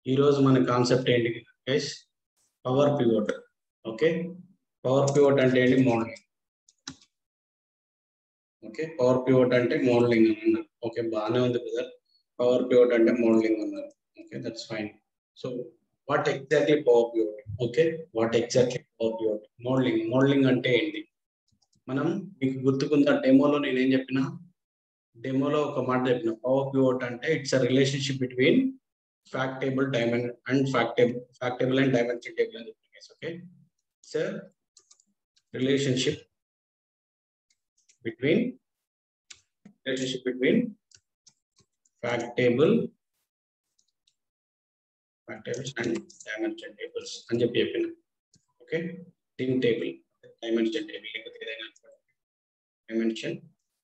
ఈ రోజు మన కాన్సెప్ట్ ఏంటి guys power pivot okay power pivot అంటే ఏంటి మోడలింగ్ ఓకే పవర్ పివోట్ అంటే మోడలింగ్ అని అన్నారు ఓకే బాగానే ఉంది బ్రదర్ పవర్ పివోట్ అంటే మోడలింగ్ అన్నారు okay that's fine so what exactly power pivot okay what exactly power pivot modelling modelling అంటే ఏంటి మనం మీకు గుర్తుకుందా డెమోలో నేనేం చెప్పిన డెమోలో ఒక మాట చెప్పిన పవర్ పివోట్ అంటే it's a relationship between fact table dimension and fact table fact table and dimension table అని చెప్పిన okay it's relationship between relationship between fact table fact tables and dimension tables అని చెప్పి చెప్పిన okay thing table dimension table లేకపోతే ఏదైనా dimension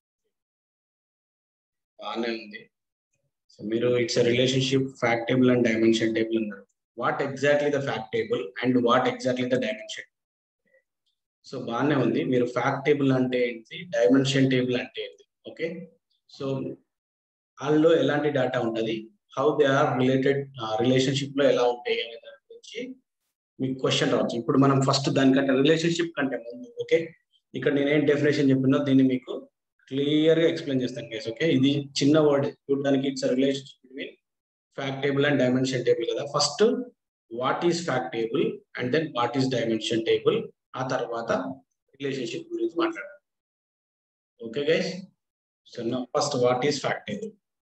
బాగానే ఉంది so మీరు it's relationship fact table and dimension table అన్నారు what exactly the fact table and what exactly the dimension so బాగానే ఉంది మీరు ఫ్యాక్ట్ టేబుల్ అంటే ఏంటి డైమెన్షన్ టేబుల్ అంటే ఏంటి ఓకే సో వాళ్ళలో ఎలాంటి డేటా ఉంటుంది how they are related relationship లో ఎలా ఉంటాయి అనే దాని గురించి మీకు క్వశ్చన్ రావచ్చు ఇప్పుడు మనం ఫస్ట్ దానికంటే రిలేషన్షిప్ కంటే ముందు ఓకే ఇక్కడ నేనేం డెఫినేషన్ చెప్పినో దీన్ని మీకు క్లియర్ గా ఎక్స్ప్లెయిన్ చేస్తాను గైస్ ఓకే ఇది చిన్న వర్డ్ చూడడానికి it's relationship between fact table and dimension table కదా first what is fact table and then what is dimension table ఆ తర్వాత రిలేషన్షిప్ గురించి మాట్లాడాలి ఓకే గైస్ సో నా first what is fact table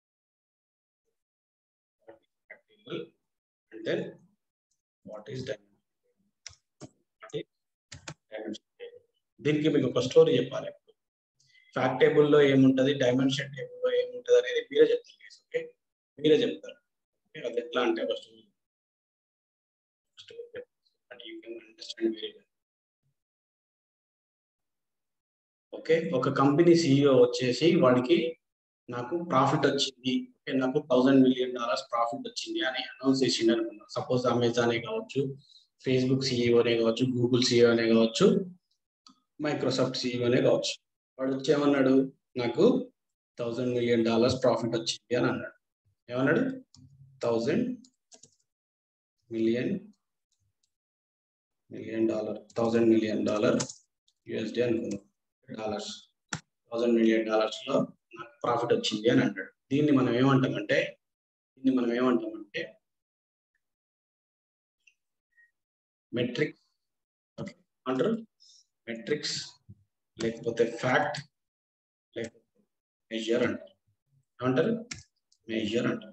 and then what is dimension table దీనికి మీకు ఒక story చెప్పాలి ఫ్యాక్ట్ టేబుల్లో ఏముంటది డైమెన్షన్ టేబుల్లో ఏముంటది అనేది మీరే చెప్తారు గైస్ ఓకే మీరే చెప్తారు ఓకే అది ఎట్లా అంటే ఒక story story but you can understand very well okay ఒక కంపెనీ సిఇఓ వచ్చేసి వాడికి నాకు ప్రాఫిట్ వచ్చింది ఓకే నాకు థౌసండ్ మిలియన్ డాలర్స్ ప్రాఫిట్ వచ్చింది అని అనౌన్స్ చేసిండు అనుకున్నా సపోజ్ అమెజానే కావచ్చు ఫేస్బుక్ సిఇఓనే కావచ్చు గూగుల్ సిఇఓనే కావచ్చు మైక్రోసాఫ్ట్ సిఇఓనే కావచ్చు వాడు వచ్చి ఏమన్నాడు నాకు థౌసండ్ మిలియన్ డాలర్స్ ప్రాఫిట్ వచ్చింది అని అన్నాడు ఏమన్నాడు thousand million million dollar thousand million dollar U S D అనుకున్నాం డాలర్స్ థౌసండ్ మిలియన్ డాలర్స్ లో నాకు ప్రాఫిట్ వచ్చింది అని అంటాడు దీన్ని మనం ఏమంటామంటే దీన్ని మనం ఏమంటామంటే మెట్రిక్స్ ఓకే అంటారు మెట్రిక్స్ లేకపోతే ఫ్యాక్ట్ లేకపోతే మెజర్ అంటారు ఏమంటారు మెజర్ అంటారు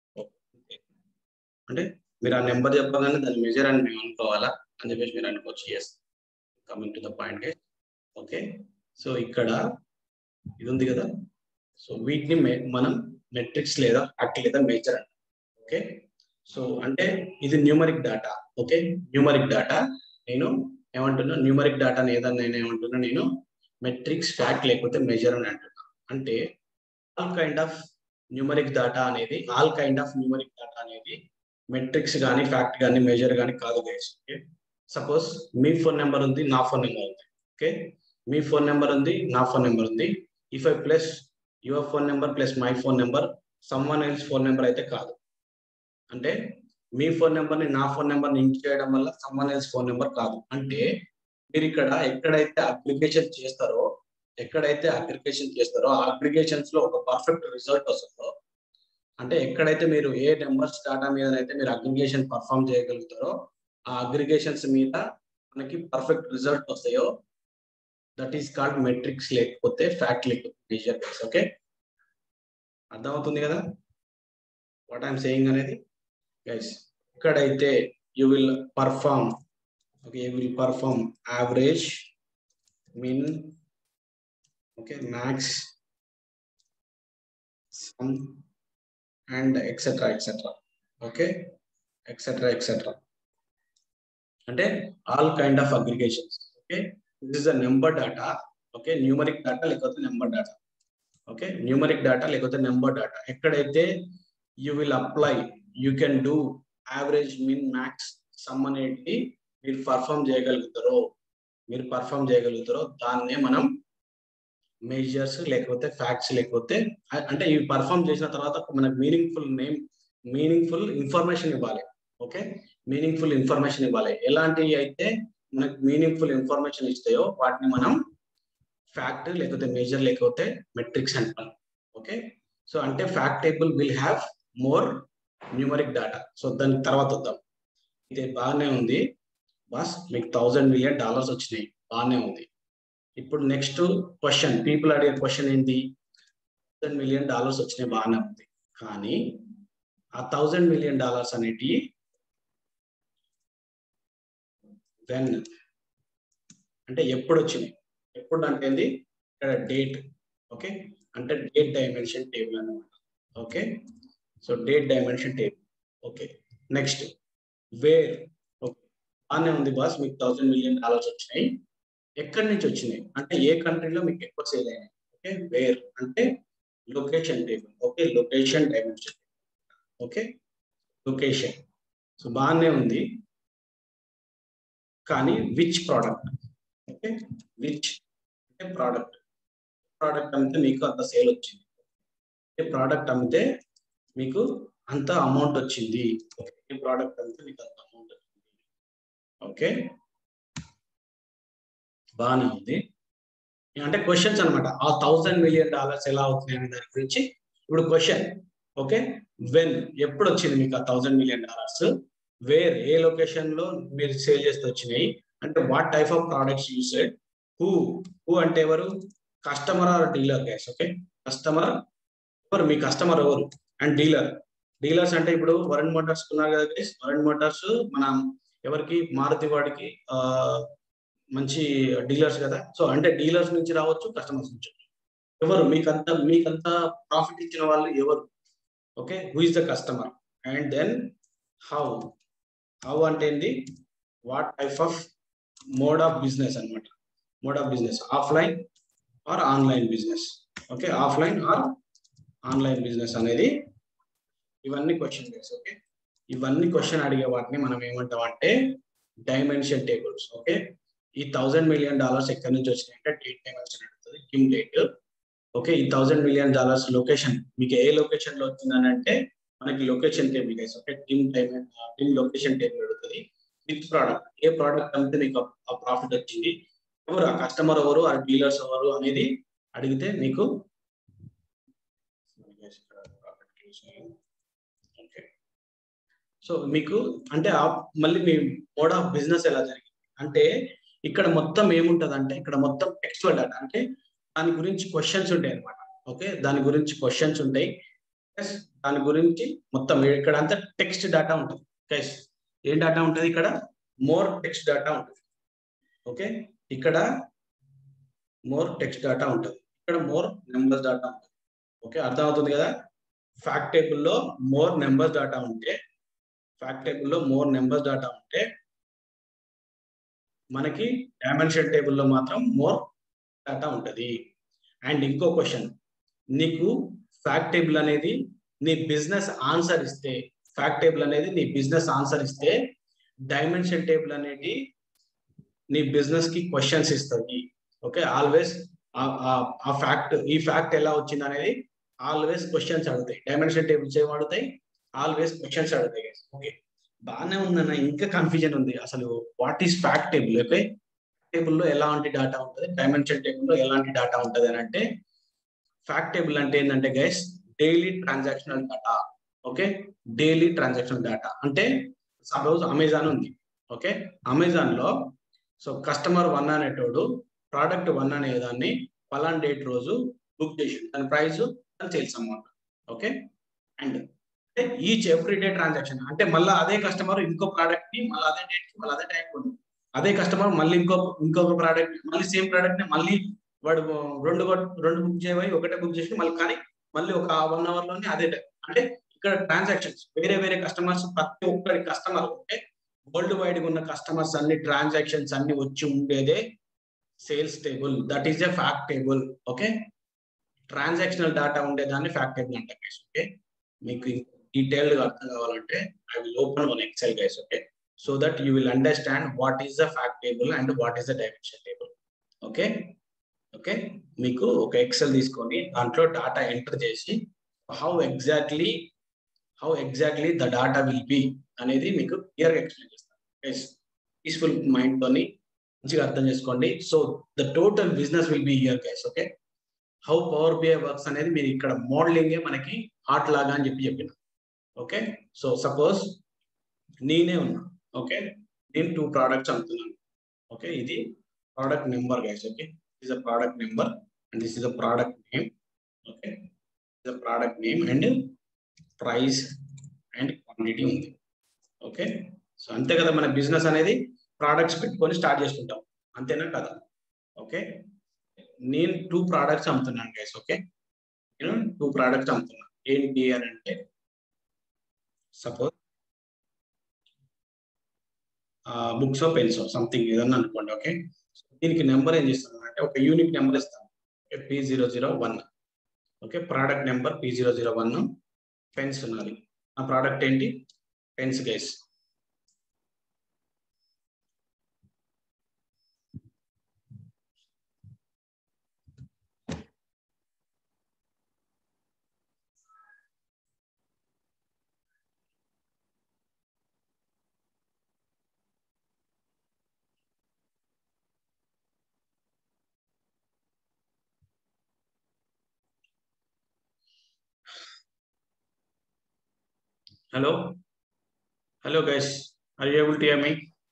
అంటే మీరు ఆ నెంబర్ చెప్పగానే దాన్ని మెజర్ అని మేము అనుకోవాలా అని చెప్పేసి మీరు అనుకోవచ్చు yes coming to the point okay so ఇక్కడ ఇది ఉంది కదా సో వీటిని మనం మెట్రిక్స్ లేదా ఫ్యాక్ట్ లేదా మేజర్ అంటాం ఓకే సో అంటే ఇది numeric data okay numeric data నేను ఏమంటున్నా న్యూమరిక్ డేటా ఏదన్నా నేను ఏమంటున్నా నేను మెట్రిక్స్ ఫ్యాక్ట్ లేకపోతే మెజర్ అని అంటున్నా అంటే all kind of numeric data అనేది all kind of numeric data అనేది మెట్రిక్స్ కానీ ఫ్యాక్ట్ కానీ మెజర్ కానీ కాదు గైస్ ఓకే సపోజ్ మీ ఫోన్ నెంబర్ ఉంది నా ఫోన్ నెంబర్ ఉంది ఓకే మీ ఫోన్ నెంబర్ ఉంది నా ఫోన్ నెంబర్ ఉంది if I plus your phone number plus my phone number someone else phone number అయితే కాదు అంటే మీ ఫోన్ నెంబర్ని నా ఫోన్ నెంబర్ని లింక్ చేయడం వల్ల సమ్వన్ ఎల్స్ ఫోన్ నెంబర్ కాదు అంటే మీరు ఇక్కడ ఎక్కడైతే అప్లికేషన్ చేస్తారో ఎక్కడైతే అగ్రిగేషన్ చేస్తారో ఆ అగ్రిగేషన్స్ లో ఒక పర్ఫెక్ట్ రిజల్ట్ వస్తుందో అంటే ఎక్కడైతే మీరు ఏ నెంబర్స్ డేటా మీద అయితే మీరు అగ్రిగేషన్ పర్ఫామ్ చేయగలుగుతారో ఆ అగ్రిగేషన్స్ మీద మనకి పర్ఫెక్ట్ రిజల్ట్ వస్తాయో దట్ ఈస్ కాల్డ్ మెట్రిక్స్ లేకపోతే ఫ్యాక్ట్ లేకపోతే మెజర్ బేస్ ఓకే అర్థమవుతుంది కదా వాట్ ఐఎమ్ సేయింగ్ అనేది గైస్ ఇక్కడైతే you will perform okay you will perform average mean okay max sum and etcetera etcetera okay etcetera etcetera అంటే all kind of aggregations okay this is a number data okay numeric data లేకపోతే number data okay numeric data లేకపోతే number data ఎక్కడైతే you will apply you can do average mean max sum అనేది మీరు perform చేయగలుగుతారో మీరు perform చేయగలుగుతారో దాన్నే మనం majors లేకపోతే facts లేకపోతే అంటే ఇవి పర్ఫామ్ చేసిన తర్వాత మనకు మీనింగ్ఫుల్ నేమ్ మీనింగ్ఫుల్ ఇన్ఫర్మేషన్ ఇవ్వాలి ఓకే మీనింగ్ఫుల్ ఇన్ఫర్మేషన్ ఇవ్వాలి ఎలాంటివి అయితే మనకు మీనింగ్ఫుల్ ఇన్ఫర్మేషన్ ఇస్తాయో వాటిని మనం ఫ్యాక్ట్ లేకపోతే మేజర్ లేకపోతే మెట్రిక్స్ అంటాం ఓకే సో అంటే fact table will have more numeric data so దాని తర్వాత వద్దాం ఇది బాగానే ఉంది బాస్ మీకు థౌజండ్ మిలియన్ డాలర్స్ వచ్చినాయి బాగానే ఉంది ఇప్పుడు నెక్స్ట్ క్వశ్చన్ పీపుల్ అడిగే క్వశ్చన్ ఏంటి థౌజండ్ మిలియన్ డాలర్స్ వచ్చినాయి బాగానే ఉంది కానీ ఆ థౌజండ్ మిలియన్ డాలర్స్ అనేటి వెన్ అంటే ఎప్పుడు వచ్చినాయి ఎప్పుడు అంటే ఏంది ఇక్కడ డేట్ ఓకే అంటే డేట్ డైమెన్షన్ టేబుల్ అనమాట okay so date dimension table okay next where okay బాగానే ఉంది బాస్ మీకు థౌసండ్ మిలియన్ డాలర్స్ వచ్చినాయి ఎక్కడి నుంచి వచ్చినాయి అంటే ఏ కంట్రీలో మీకు ఎక్కువ సేల్ అయినాయి ఓకే వేర్ అంటే location table okay location dimension okay location so బాగానే ఉంది కానీ విచ్ ప్రోడక్ట్ ఓకే విచ్ అంటే ప్రోడక్ట్ ప్రోడక్ట్ అమ్మితే మీకు అంత సేల్ వచ్చింది ఏ ప్రోడక్ట్ అమ్మితే మీకు అంత అమౌంట్ వచ్చింది ఏ ప్రోడక్ట్ అమ్మితే మీకు అంత అమౌంట్ వచ్చింది ఓకే బాగానే ఉంది అంటే క్వశ్చన్స్ అనమాట ఆ థౌసండ్ మిలియన్ డాలర్స్ ఎలా అవుతున్నాయి అనే దాని గురించి ఇప్పుడు క్వశ్చన్ ఓకే వెన్ ఎప్పుడు వచ్చింది మీకు ఆ థౌసండ్ మిలియన్ డాలర్స్ వేర్ ఏ లొకేషన్ లో మీరు సేల్ చేస్తే వచ్చినాయి అంటే what type of products used who who అంటే ఎవరు customer or dealer guys okay customer ఎవరు మీ కస్టమర్ ఎవరు అండ్ డీలర్ డీలర్స్ అంటే ఇప్పుడు వరుణ్ మోటార్స్ ఉన్నారు కదా గైస్ వరుణ్ మోటార్స్ మనం ఎవరికి మారుతి వాడికి ఆ మంచి డీలర్స్ కదా సో అంటే డీలర్స్ నుంచి రావచ్చు కస్టమర్స్ నుంచి ఎవరు మీకంతా మీకంతా ప్రాఫిట్ ఇచ్చిన వాళ్ళు ఎవరు okay who is the customer and then how how అంటే ఏంటి what type of mode of business అనమాట mode of business offline or online business okay offline or online business అనేది ఇవన్నీ క్వశ్చన్ బేస్ ఓకే ఇవన్నీ question అడిగే వాటిని మనం ఏమంటాం అంటే డైమెన్షన్ టేబుల్స్ ఓకే ఈ థౌసండ్ మిలియన్ డాలర్స్ ఎక్కడి నుంచి వచ్చినాయి అంటే డేట్ డైమెన్షన్ అడుగుతుంది కిమ్ డేట్ ఓకే ఈ థౌసండ్ మిలియన్ డాలర్స్ లొకేషన్ మీకు ఏ లొకేషన్ లో వచ్చిందని అంటే మనకి location table guys okay team డైమెన్ టీమ్ లొకేషన్ టేబుల్ అడుగుతుంది విత్ ప్రోడక్ట్ ఏ ప్రోడక్ట్ అమ్మితే మీకు ఆ ప్రాఫిట్ వచ్చింది ఎవరు ఆ కస్టమర్ ఎవరు ఆ డీలర్స్ ఎవరు అనేది అడిగితే మీకు సో మీకు అంటే మళ్ళీ మీ మోడ్ ఆఫ్ బిజినెస్ ఎలా జరిగింది అంటే ఇక్కడ మొత్తం ఏముంటది అంటే ఇక్కడ మొత్తం టెక్స్చువల్ డేటా అంటే దాని గురించి క్వశ్చన్స్ ఉంటాయి అనమాట ఓకే దాని గురించి క్వశ్చన్స్ ఉంటాయి ప్లస్ దాని గురించి మొత్తం ఇక్కడ అంతా టెక్స్ట్ డేటా ఉంటుంది గైస్ ఏం డేటా ఉంటుంది ఇక్కడ మోర్ టెక్స్ట్ డేటా ఉంటుంది ఓకే ఇక్కడ మోర్ టెక్స్ట్ డేటా ఉంటుంది ఇక్కడ మోర్ నెంబర్స్ డేటా ఉంటుంది ఓకే అర్థం అవుతుంది కదా ఫ్యాక్ట్ టేబుల్లో మోర్ నెంబర్స్ డేటా ఉంటే ఫ్యాక్ట్ టేబుల్లో మోర్ నెంబర్స్ డేటా ఉంటే మనకి డైమెన్షన్ టేబుల్లో మాత్రం మోర్ డేటా ఉంటుంది అండ్ ఇంకో క్వశ్చన్ నీకు ఫ్యాక్ట్ టేబుల్ అనేది నీ బిజినెస్ ఆన్సర్ ఇస్తే ఫ్యాక్ట్ టేబుల్ అనేది నీ బిజినెస్ ఆన్సర్ ఇస్తే డైమెన్షన్ టేబుల్ అనేది నీ బిజినెస్ కి క్వశ్చన్స్ ఇస్తుంది ఓకే ఆల్వేస్ ఆ ఫ్యాక్ట్ ఈ ఫ్యాక్ట్ ఎలా వచ్చింది అనేది ఆల్వేస్ క్వశ్చన్స్ అడుగుతాయి డైమెన్షన్ టేబుల్స్ ఏం అడుగుతాయి ఆల్వేస్ క్వశ్చన్స్ అడుగుతాయి ఓకే బాగానే ఉందన్న ఇంకా కన్ఫ్యూజన్ ఉంది అసలు what is fact table okay టేబుల్లో ఎలాంటి డేటా ఉంటుంది డైమెన్షన్ టేబుల్లో ఎలాంటి డేటా ఉంటుంది అని అంటే ఫ్యాక్ట్ టేబుల్ అంటే ఏంటంటే guys daily transactional data okay daily transactional data అంటే సపోజ్ అమెజాన్ ఉంది ఓకే అమెజాన్ లో సో కస్టమర్ వన్ అనేటోడు ప్రోడక్ట్ వన్ అనే దాన్ని పలాన్ డేట్ రోజు బుక్ చేసి దాని ప్రైస్ దాని సేల్స్ అమౌంట్ ఓకే అండ్ అంటే ఈచ్ ఎవ్రీ డే ట్రాన్సాక్షన్ అంటే మళ్ళీ అదే కస్టమర్ ఇంకో ప్రోడక్ట్ ని మళ్ళీ అదే డేట్ కి మళ్ళీ అదే టైం ఉంది అదే కస్టమర్ మళ్ళీ ఇంకో ఇంకొక ప్రోడక్ట్ మళ్ళీ సేమ్ ప్రోడక్ట్ ని మళ్ళీ వాడు రెండు రెండు బుక్ చేయబోయి ఒకటే బుక్ చేసి మళ్ళీ కానీ మళ్ళీ ఒక వన్ అవర్ లోనే అదే టైం అంటే ఇక్కడ ట్రాన్సాక్షన్స్ వేరే వేరే కస్టమర్స్ ప్రతి ఒక్కరి కస్టమర్ అంటే వరల్డ్ వైడ్ ఉన్న కస్టమర్స్ అన్ని ట్రాన్సాక్షన్స్ అన్ని వచ్చి ఉండేదే sales table that is a fact table okay transactional data ఉండేదాన్ని ఫ్యాక్ట్ టేబుల్ అంటారు గైస్ ఓకే మీకు డీటెయిల్డ్ గా అర్థం కావాలంటే I will open one Excel guys okay so that you will understand what is the fact table and what is the dimension table okay okay మీకు ఒక Excel తీసుకొని దాంట్లో data enter చేసి how exactly how exactly the data will be అనేది మీకు క్లియర్గా explain చేస్తాను peaceful mind తోని మంచిగా అర్థం చేసుకోండి so the total business will be here guys okay how power BI works అనేది మీరు ఇక్కడ మోడలింగే మనకి ఆర్ట్ లాగా అని చెప్పి చెప్పిన ఓకే సో సపోజ్ నేనే ఉన్నా ఓకే నేను టూ ప్రోడక్ట్స్ అమ్ముతున్నాను ఓకే ఇది product number guys okay is a product number and this is a product name okay is a product name and price and quantity ఉంది ఓకే సో అంతే కదా మన business అనేది ప్రోడక్ట్స్ పెట్టుకొని start చేసుకుంటాం అంతేనా కదా ఓకే నేను టూ ప్రోడక్ట్స్ అమ్ముతున్నాను గైస్ ఓకే నేను టూ ప్రోడక్ట్స్ అమ్ముతున్నాను ఏంటి అని అంటే సపోజ్ బుక్స్ పెన్స్ సంథింగ్ ఏదన్నా అనుకోండి ఓకే దీనికి నెంబర్ ఏం చేస్తున్నాను అంటే ఒక యూనిక్ నెంబర్ ఇస్తాను okay P zero zero one okay product number P zero zero one pens ఉన్నది ఆ ప్రోడక్ట్ ఏంటి pens guys hello hello guys are you able to hear me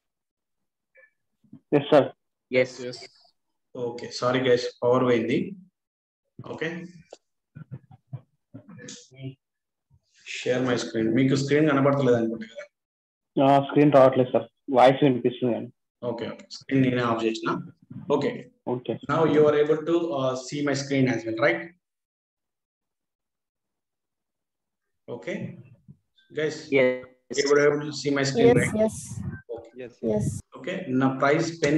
Yes, sir. Yes. Okay sorry guys power పోయింది okay share my screen మీకు screen కనబడతలేదు అనుకుంటా కదా screen రావట్లేదు sir voice వినిపిస్తుంది అండి ఓకే ఓకే స్క్రీన్ నేనే ఆఫ్ చేసిన okay okay now you are able to see my screen as well right okay guys Yes. you were able to see my screen Yes, right yes, Yes. yes. Okay నా price pen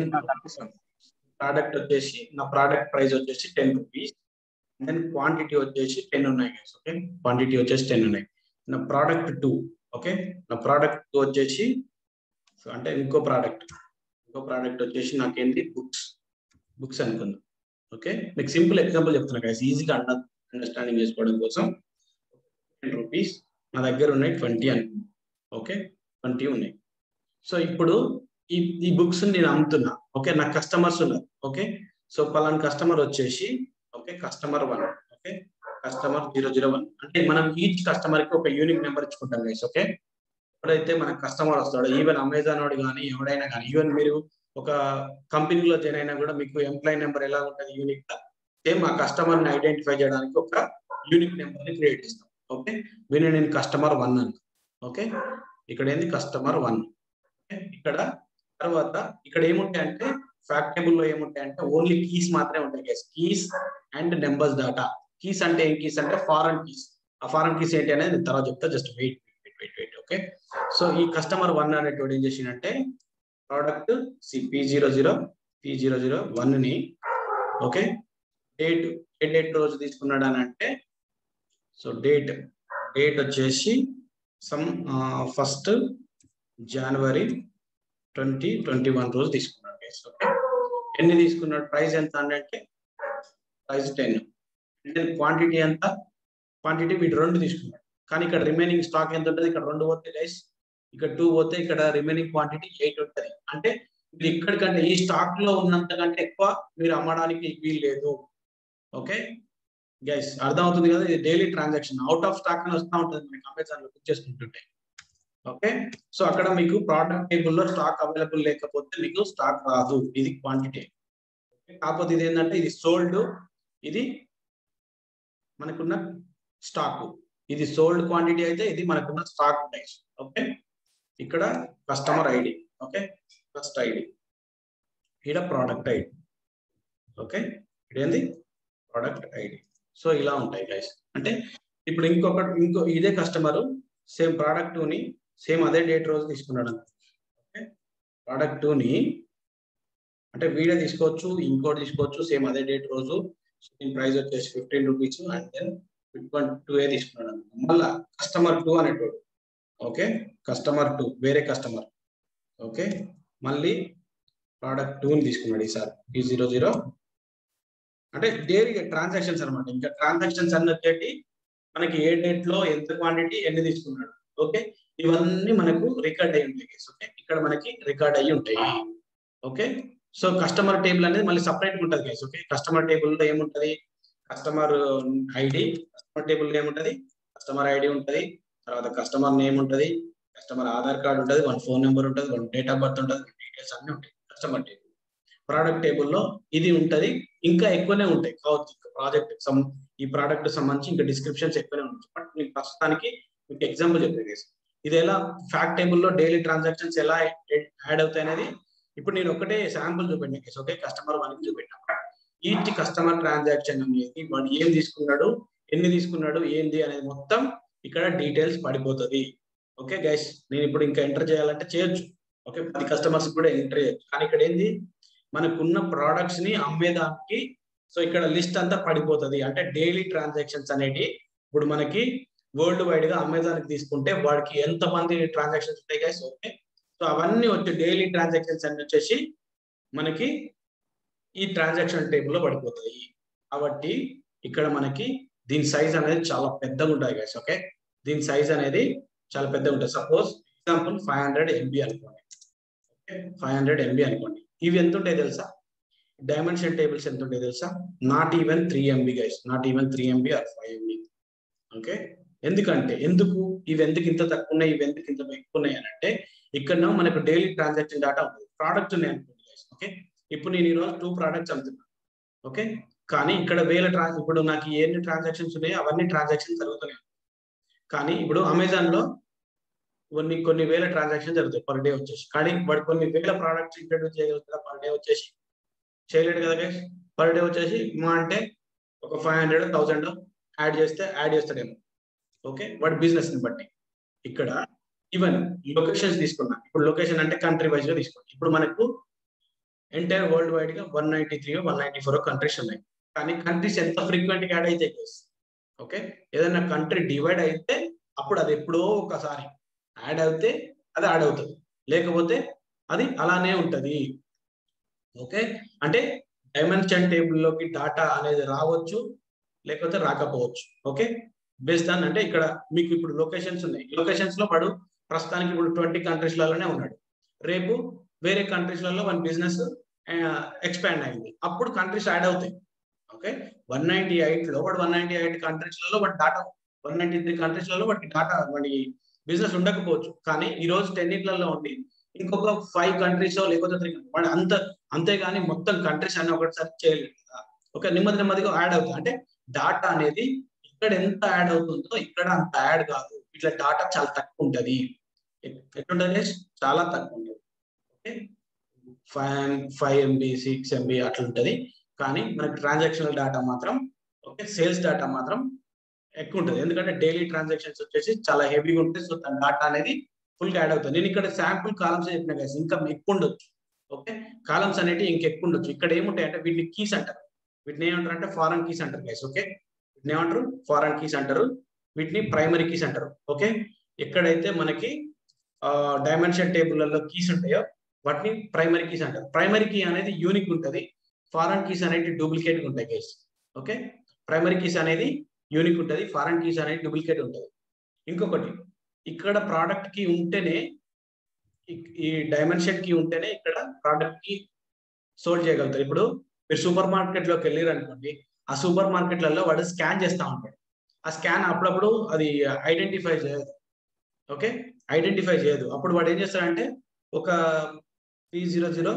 product వచ్చేసి నా product price వచ్చేసి ten rupees then quantity వచ్చేసి ten ఉన్నాయి guys okay quantity వచ్చేసి ten ఉన్నాయి నా product two okay నా ప్రోడక్ట్ టూ వచ్చేసి so అంటే ఇంకో ప్రోడక్ట్ ఇంకో ప్రోడక్ట్ వచ్చేసి నాకేంటి బుక్స్ బుక్స్ అనుకుందాం ఓకే మీకు సింపుల్ ఎగ్జాంపుల్ చెప్తున్నా గైస్ ఈజీగా అండర్ అండర్స్టాండింగ్ చేసుకోవడం కోసం టెన్ రూపీస్ నా దగ్గర ఉన్నాయి ట్వంటీ అనుకుందాం ఓకే ట్వంటీ ఉన్నాయి సో ఇప్పుడు ఈ ఈ బుక్స్ నేను అమ్ముతున్నా ఓకే నా కస్టమర్స్ ఉన్నారు ఓకే సో పలానా కస్టమర్ వచ్చేసి okay customer one okay customer zero zero one అంటే మనం ఈచ్ కస్టమర్ కి ఒక యూనిక్ నెంబర్ ఇచ్చుకుంటాం గైస్ ఓకే ఎప్పుడైతే మన కస్టమర్ వస్తాడో ఈవెన్ అమెజాన్ వాడు కానీ ఎవడైనా కానీ ఈవెన్ మీరు ఒక కంపెనీలో జాయిన్ అయినా కూడా మీకు ఎంప్లాయీ నెంబర్ ఎలా ఉంటుంది యూనిక్ గా సేమ్ ఆ కస్టమర్ ని ఐడెంటిఫై చేయడానికి ఒక యూనిక్ నెంబర్ ని క్రియేట్ చేస్తాం ఓకే వీని నేను కస్టమర్ వన్ అన్న ఓకే ఇక్కడ ఏంది కస్టమర్ వన్ ఇక్కడ తర్వాత ఇక్కడ ఏముంటాయి అంటే ఫ్యాక్ట్ టేబుల్ లో ఏముంటాయి అంటే ఓన్లీ కీస్ మాత్రమే ఉంటాయి guys keys and numbers data keys అంటే ఏం కీస్ అంటే ఫారెన్ కీస్ ఆ ఫారెన్ కీస్ ఏంటి అనేది నేను తర్వాత చెప్తా just wait wait wait wait okay so ఈ కస్టమర్ వన్ అనేటువంటి ఏం చేసిందంటే product C P zero zero P zero zero one ని ఓకే డేట్ ఏ డేట్ రోజు తీసుకున్నాడు అని అంటే సో డేట్ డేట్ వచ్చేసి some first January twenty twenty one రోజు తీసుకున్నాడు గైస్ ఓకే ఎన్ని తీసుకున్నాడు ప్రైస్ ఎంత అంటే ప్రైస్ టెన్ క్వాంటిటీ ఎంత క్వాంటిటీ వీటి రెండు తీసుకున్నాడు కానీ ఇక్కడ రిమైనింగ్ స్టాక్ ఎంత ఉంటుంది ఇక్కడ రెండు పోతే గైస్ ఇక్కడ టూ పోతే ఇక్కడ రిమైనింగ్ క్వాంటిటీ ఎయిట్ ఉంటుంది అంటే మీరు ఇక్కడికంటే ఈ స్టాక్ లో ఉన్నంత కంటే ఎక్కువ మీరు అమ్మడానికి వీలు లేదు ఓకే గైస్ అర్థమవుతుంది కదా ఇది daily transaction out of stock అని వస్తూ ఉంటుంది మనకి అమెజాన్ లో బుక్ చేసుకుంటుంటే ఓకే సో అక్కడ మీకు ప్రోడక్ట్ టేబుల్ లో స్టాక్ అవైలబుల్ లేకపోతే మీకు స్టాక్ రాదు ఇది క్వాంటిటీ కాకపోతే ఇది ఏంటంటే ఇది సోల్డ్ ఇది మనకున్న స్టాక్ ఇది సోల్డ్ క్వాంటిటీ అయితే ఇది మనకున్న స్టాక్ ప్రైస్ ఓకే ఇక్కడ customer ID okay first ID ఇక్కడ ప్రోడక్ట్ ఐడి ఓకే ఇదేంది ప్రోడక్ట్ ఐడి సో ఇలా ఉంటాయి గైస్ అంటే ఇప్పుడు ఇంకొక ఇంకో ఇదే కస్టమర్ సేమ్ ప్రోడక్ట్ ని సేమ్ అదే డేట్ రోజు తీసుకున్నాడు ఓకే ప్రోడక్ట్ ని అంటే వీడియో తీసుకోవచ్చు ఇంకోటి తీసుకోవచ్చు సేమ్ అదే డేట్ రోజు దీని ప్రైస్ వచ్చేసి fifteen rupees and then one two ఏ తీసుకున్నాడు అనుకో మళ్ళా కస్టమర్ టూ అనేటోడు ఓకే కస్టమర్ టూ వేరే కస్టమర్ ఓకే మళ్ళీ ప్రోడక్ట్ టూని తీసుకున్నాడు ఈసారి ఈ జీరో జీరో అంటే డైలీ ట్రాన్సాక్షన్స్ అనమాట ఇంకా ట్రాన్సాక్షన్స్ అన్ని వచ్చేటి మనకి ఏ డేట్ లో ఎంత క్వాంటిటీ ఎన్ని తీసుకున్నాడు ఓకే ఇవన్నీ మనకు రికార్డ్ అయి ఉంటాయి ఓకే ఇక్కడ మనకి రికార్డ్ అయ్యి ఉంటాయి ఓకే సో కస్టమర్ టేబుల్ అనేది మళ్ళీ సపరేట్ ఉంటుంది గైస్ ఓకే కస్టమర్ టేబుల్ లో ఏముంటది కస్టమర్ ఐడి కస్టమర్ టేబుల్ లో ఏముంటది కస్టమర్ ఐడి ఉంటది తర్వాత కస్టమర్ నేమ్ ఉంటది కస్టమర్ ఆధార్ కార్డు ఉంటది వన్ ఫోన్ నెంబర్ ఉంటది వన్ డేట్ ఆఫ్ బర్త్ ఉంటది డీటెయిల్స్ అన్ని ఉంటాయి కస్టమర్ టేబుల్ ప్రోడక్ట్ టేబుల్ లో ఇది ఉంటది ఇంకా ఎక్కువనే ఉంటాయి కావచ్చు ప్రాజెక్ట్ ఈ ప్రోడక్ట్ సంబంధించి ఇంకా డిస్క్రిప్షన్స్ ఎక్కువనే ఉంటాయి బట్ మీకు ప్రస్తుతానికి మీకు ఎగ్జాంపుల్ చెప్పేది ఇది ఎలా ఫ్యాక్ట్ టేబుల్ లో డైలీ ట్రాన్సాక్షన్స్ ఎలా యాడ్ అవుతాయి అనేది ఇప్పుడు నేను ఒకటే శాంపుల్ చూపెట్టిన కేసు ఓకే కస్టమర్ వన్ చూపెట్టిన ఈచ్ కస్టమర్ ట్రాన్సాక్షన్ అనేది వాడు ఏం తీసుకున్నాడు ఎన్ని తీసుకున్నాడు ఏంది అనేది మొత్తం ఇక్కడ డీటెయిల్స్ పడిపోతుంది ఓకే గైస్ నేను ఇప్పుడు ఇంకా ఎంటర్ చేయాలంటే చేయొచ్చు ఓకే పది కస్టమర్స్ కూడా ఎంటర్ చేయొచ్చు కానీ ఇక్కడ ఏంది మనకున్న ప్రోడక్ట్స్ ని అమ్మేదానికి సో ఇక్కడ లిస్ట్ అంతా పడిపోతుంది అంటే డైలీ ట్రాన్సాక్షన్స్ అనేటి ఇప్పుడు మనకి వరల్డ్ వైడ్ గా అమెజాన్ కి తీసుకుంటే వాడికి ఎంత మంది ట్రాన్సాక్షన్స్ ఉంటాయి గైస్ ఓకే సో అవన్నీ వచ్చి డైలీ ట్రాన్సాక్షన్స్ అన్ని వచ్చేసి మనకి ఈ ట్రాన్సాక్షన్ టేబుల్ లో పడిపోతాయి కాబట్టి ఇక్కడ మనకి దీని సైజ్ అనేది చాలా పెద్దగా ఉంటాయి గైస్ ఓకే దీని సైజ్ అనేది చాలా పెద్దగా ఉంటుంది suppose example five hundred MB అనుకోండి ఫైవ్ హండ్రెడ్ ఎంబీ అనుకోండి ఇవి ఎంత ఉంటాయి తెలుసా డైమెన్షన్ టేబుల్స్ ఎంత ఉంటాయి తెలుసా not even three MB guys not even three MB or five MB okay ఎందుకంటే ఎందుకు ఇవి ఎందుకు ఇంత తక్కువ ఉన్నాయి ఇవి ఎందుకు ఇంత ఎక్కువ ఉన్నాయి అని అంటే ఇక్కడ మనకు డైలీ ట్రాన్సాక్షన్ డేటా ఉంటుంది ప్రోడక్ట్స్ ఉన్నాయి అనుకోండి గైస్ ఓకే ఇప్పుడు నేను ఈరోజు టూ ప్రోడక్ట్స్ అమ్ముతున్నాను ఓకే కానీ ఇక్కడ వేల ట్రాన్స్ ఇప్పుడు నాకు ఎన్ని ట్రాన్సాక్షన్స్ ఉన్నాయో అవన్నీ ట్రాన్సాక్షన్స్ జరుగుతున్నాయి కానీ ఇప్పుడు అమెజాన్ లో కొన్ని కొన్ని వేల ట్రాన్సాక్షన్ జరుగుతాయి పర్ డే వచ్చేసి కానీ వాడు కొన్ని వేల ప్రోడక్ట్స్ ఇంట్రడ్యూస్ చేయగలుగుతారా పర్ డే వచ్చేసి చేయలేడు కదా గైస్ పర్ డే వచ్చేసి మా అంటే ఒక ఫైవ్ హండ్రెడ్ థౌసండ్ యాడ్ చేస్తే యాడ్ చేస్తాడేమో ఓకే వాడి బిజినెస్ ని బట్టి ఇక్కడ ఈవెన్ లొకేషన్స్ తీసుకున్నా ఇప్పుడు లొకేషన్ అంటే కంట్రీ వైజ్ గా తీసుకున్నాం ఇప్పుడు మనకు ఎంటైర్ వరల్డ్ వైడ్ గా one ninety three one ninety four countries ఉన్నాయి కానీ కంట్రీస్ ఎంత ఫ్రీక్వెంట్ యాడ్ అయితే ఓకే ఏదైనా కంట్రీ డివైడ్ అయితే అప్పుడు అది ఎప్పుడో ఒకసారి యాడ్ అయితే అది యాడ్ అవుతుంది లేకపోతే అది అలానే ఉంటది ఓకే అంటే డైమెన్షన్ టేబుల్లోకి డాటా అనేది రావచ్చు లేకపోతే రాకపోవచ్చు ఓకే బేస్డ్ ఆన్ అంటే ఇక్కడ మీకు ఇప్పుడు లొకేషన్స్ ఉన్నాయి లొకేషన్స్ లో వాడు ప్రస్తుతానికి ఇప్పుడు ట్వంటీ కంట్రీస్లలోనే ఉన్నాడు రేపు వేరే కంట్రీస్లలో మన బిజినెస్ ఎక్స్పాండ్ అయింది అప్పుడు కంట్రీస్ యాడ్ అవుతాయి ఓకే వన్ నైన్టీ ఎయిట్ లో వాడు వన్ నైన్టీ ఎయిట్ కంట్రీస్లలో వాడి డాటా వన్ నైన్టీ త్రీ కంట్రీస్లలో వాడికి డాటా వాడి బిజినెస్ ఉండకపోవచ్చు కానీ ఈ రోజు టెన్నిట్లలో ఉండి ఇంకొక ఫైవ్ కంట్రీస్ లేకపోతే త్రీ వాడు అంత అంతేగాని మొత్తం కంట్రీస్ అన్ని ఒకటిసారి చేయలేదు కదా ఒక నెమ్మది నెమ్మదిగా యాడ్ అవుతుంది అంటే డాటా అనేది ఇక్కడ ఎంత యాడ్ అవుతుందో ఇక్కడ అంత యాడ్ కాదు ఇట్లా డాటా చాలా తక్కువ ఉంటది ఎట్లుంటది చాలా తక్కువ ఉంటది okay five five MB six MB అట్లా ఉంటది కానీ మనకి ట్రాన్సాక్షనల్ డేటా మాత్రం ఓకే సేల్స్ డేటా మాత్రం ఎక్కువ ఉంటుంది ఎందుకంటే డైలీ ట్రాన్సాక్షన్స్ వచ్చేసి చాలా హెవీగా ఉంటాయి సో దాని డేటా అనేది ఫుల్ యాడ్ అవుతుంది నేను ఇక్కడ శాంపుల్ కాలమ్స్ చెప్పిన కదా ఇంకా ఎక్కువ ఉండొచ్చు ఓకే కాలమ్స్ అనేవి ఇంకెక్కువ ఉండొచ్చు ఇక్కడ ఏముంటాయి అంటే వీటిని కీస్ అంటారు వీటిని ఏమంటారు అంటే ఫారెన్ కీస్ అంటారు గైస్ ఓకే వీటిని ఏమంటారు ఫారెన్ కీస్ అంటారు వీటిని ప్రైమరీ కీస్ అంటారు ఓకే ఎక్కడైతే మనకి డైమెన్షన్ టేబుల్లలో కీస్ ఉంటాయో వాటిని ప్రైమరీ కీస్ అంటారు ప్రైమరీ కీ అనేది యూనిక్ ఉంటుంది ఫారెన్ కీస్ అనేది డూప్లికేట్ ఉంటాయి గైస్ ఓకే ప్రైమరీ కీస్ అనేది యూనిక్ ఉంటుంది ఫారెన్ కీస్ అనేది డూప్లికేట్ ఉంటుంది ఇంకొకటి ఇక్కడ ప్రోడక్ట్ కి ఉంటేనే ఈ డైమెన్షన్ కి ఉంటేనే ఇక్కడ ప్రోడక్ట్ కి సోల్డ్ చేయగలుగుతారు ఇప్పుడు మీరు సూపర్ మార్కెట్ లోకి వెళ్ళారు అనుకోండి ఆ సూపర్ మార్కెట్లలో వాడు స్కాన్ చేస్తా ఉంటాడు ఆ స్కాన్ అప్పుడప్పుడు అది ఐడెంటిఫై చేయదు ఓకే ఐడెంటిఫై చేయదు అప్పుడు వాడు ఏం చేస్తాడంటే ఒక P zero zero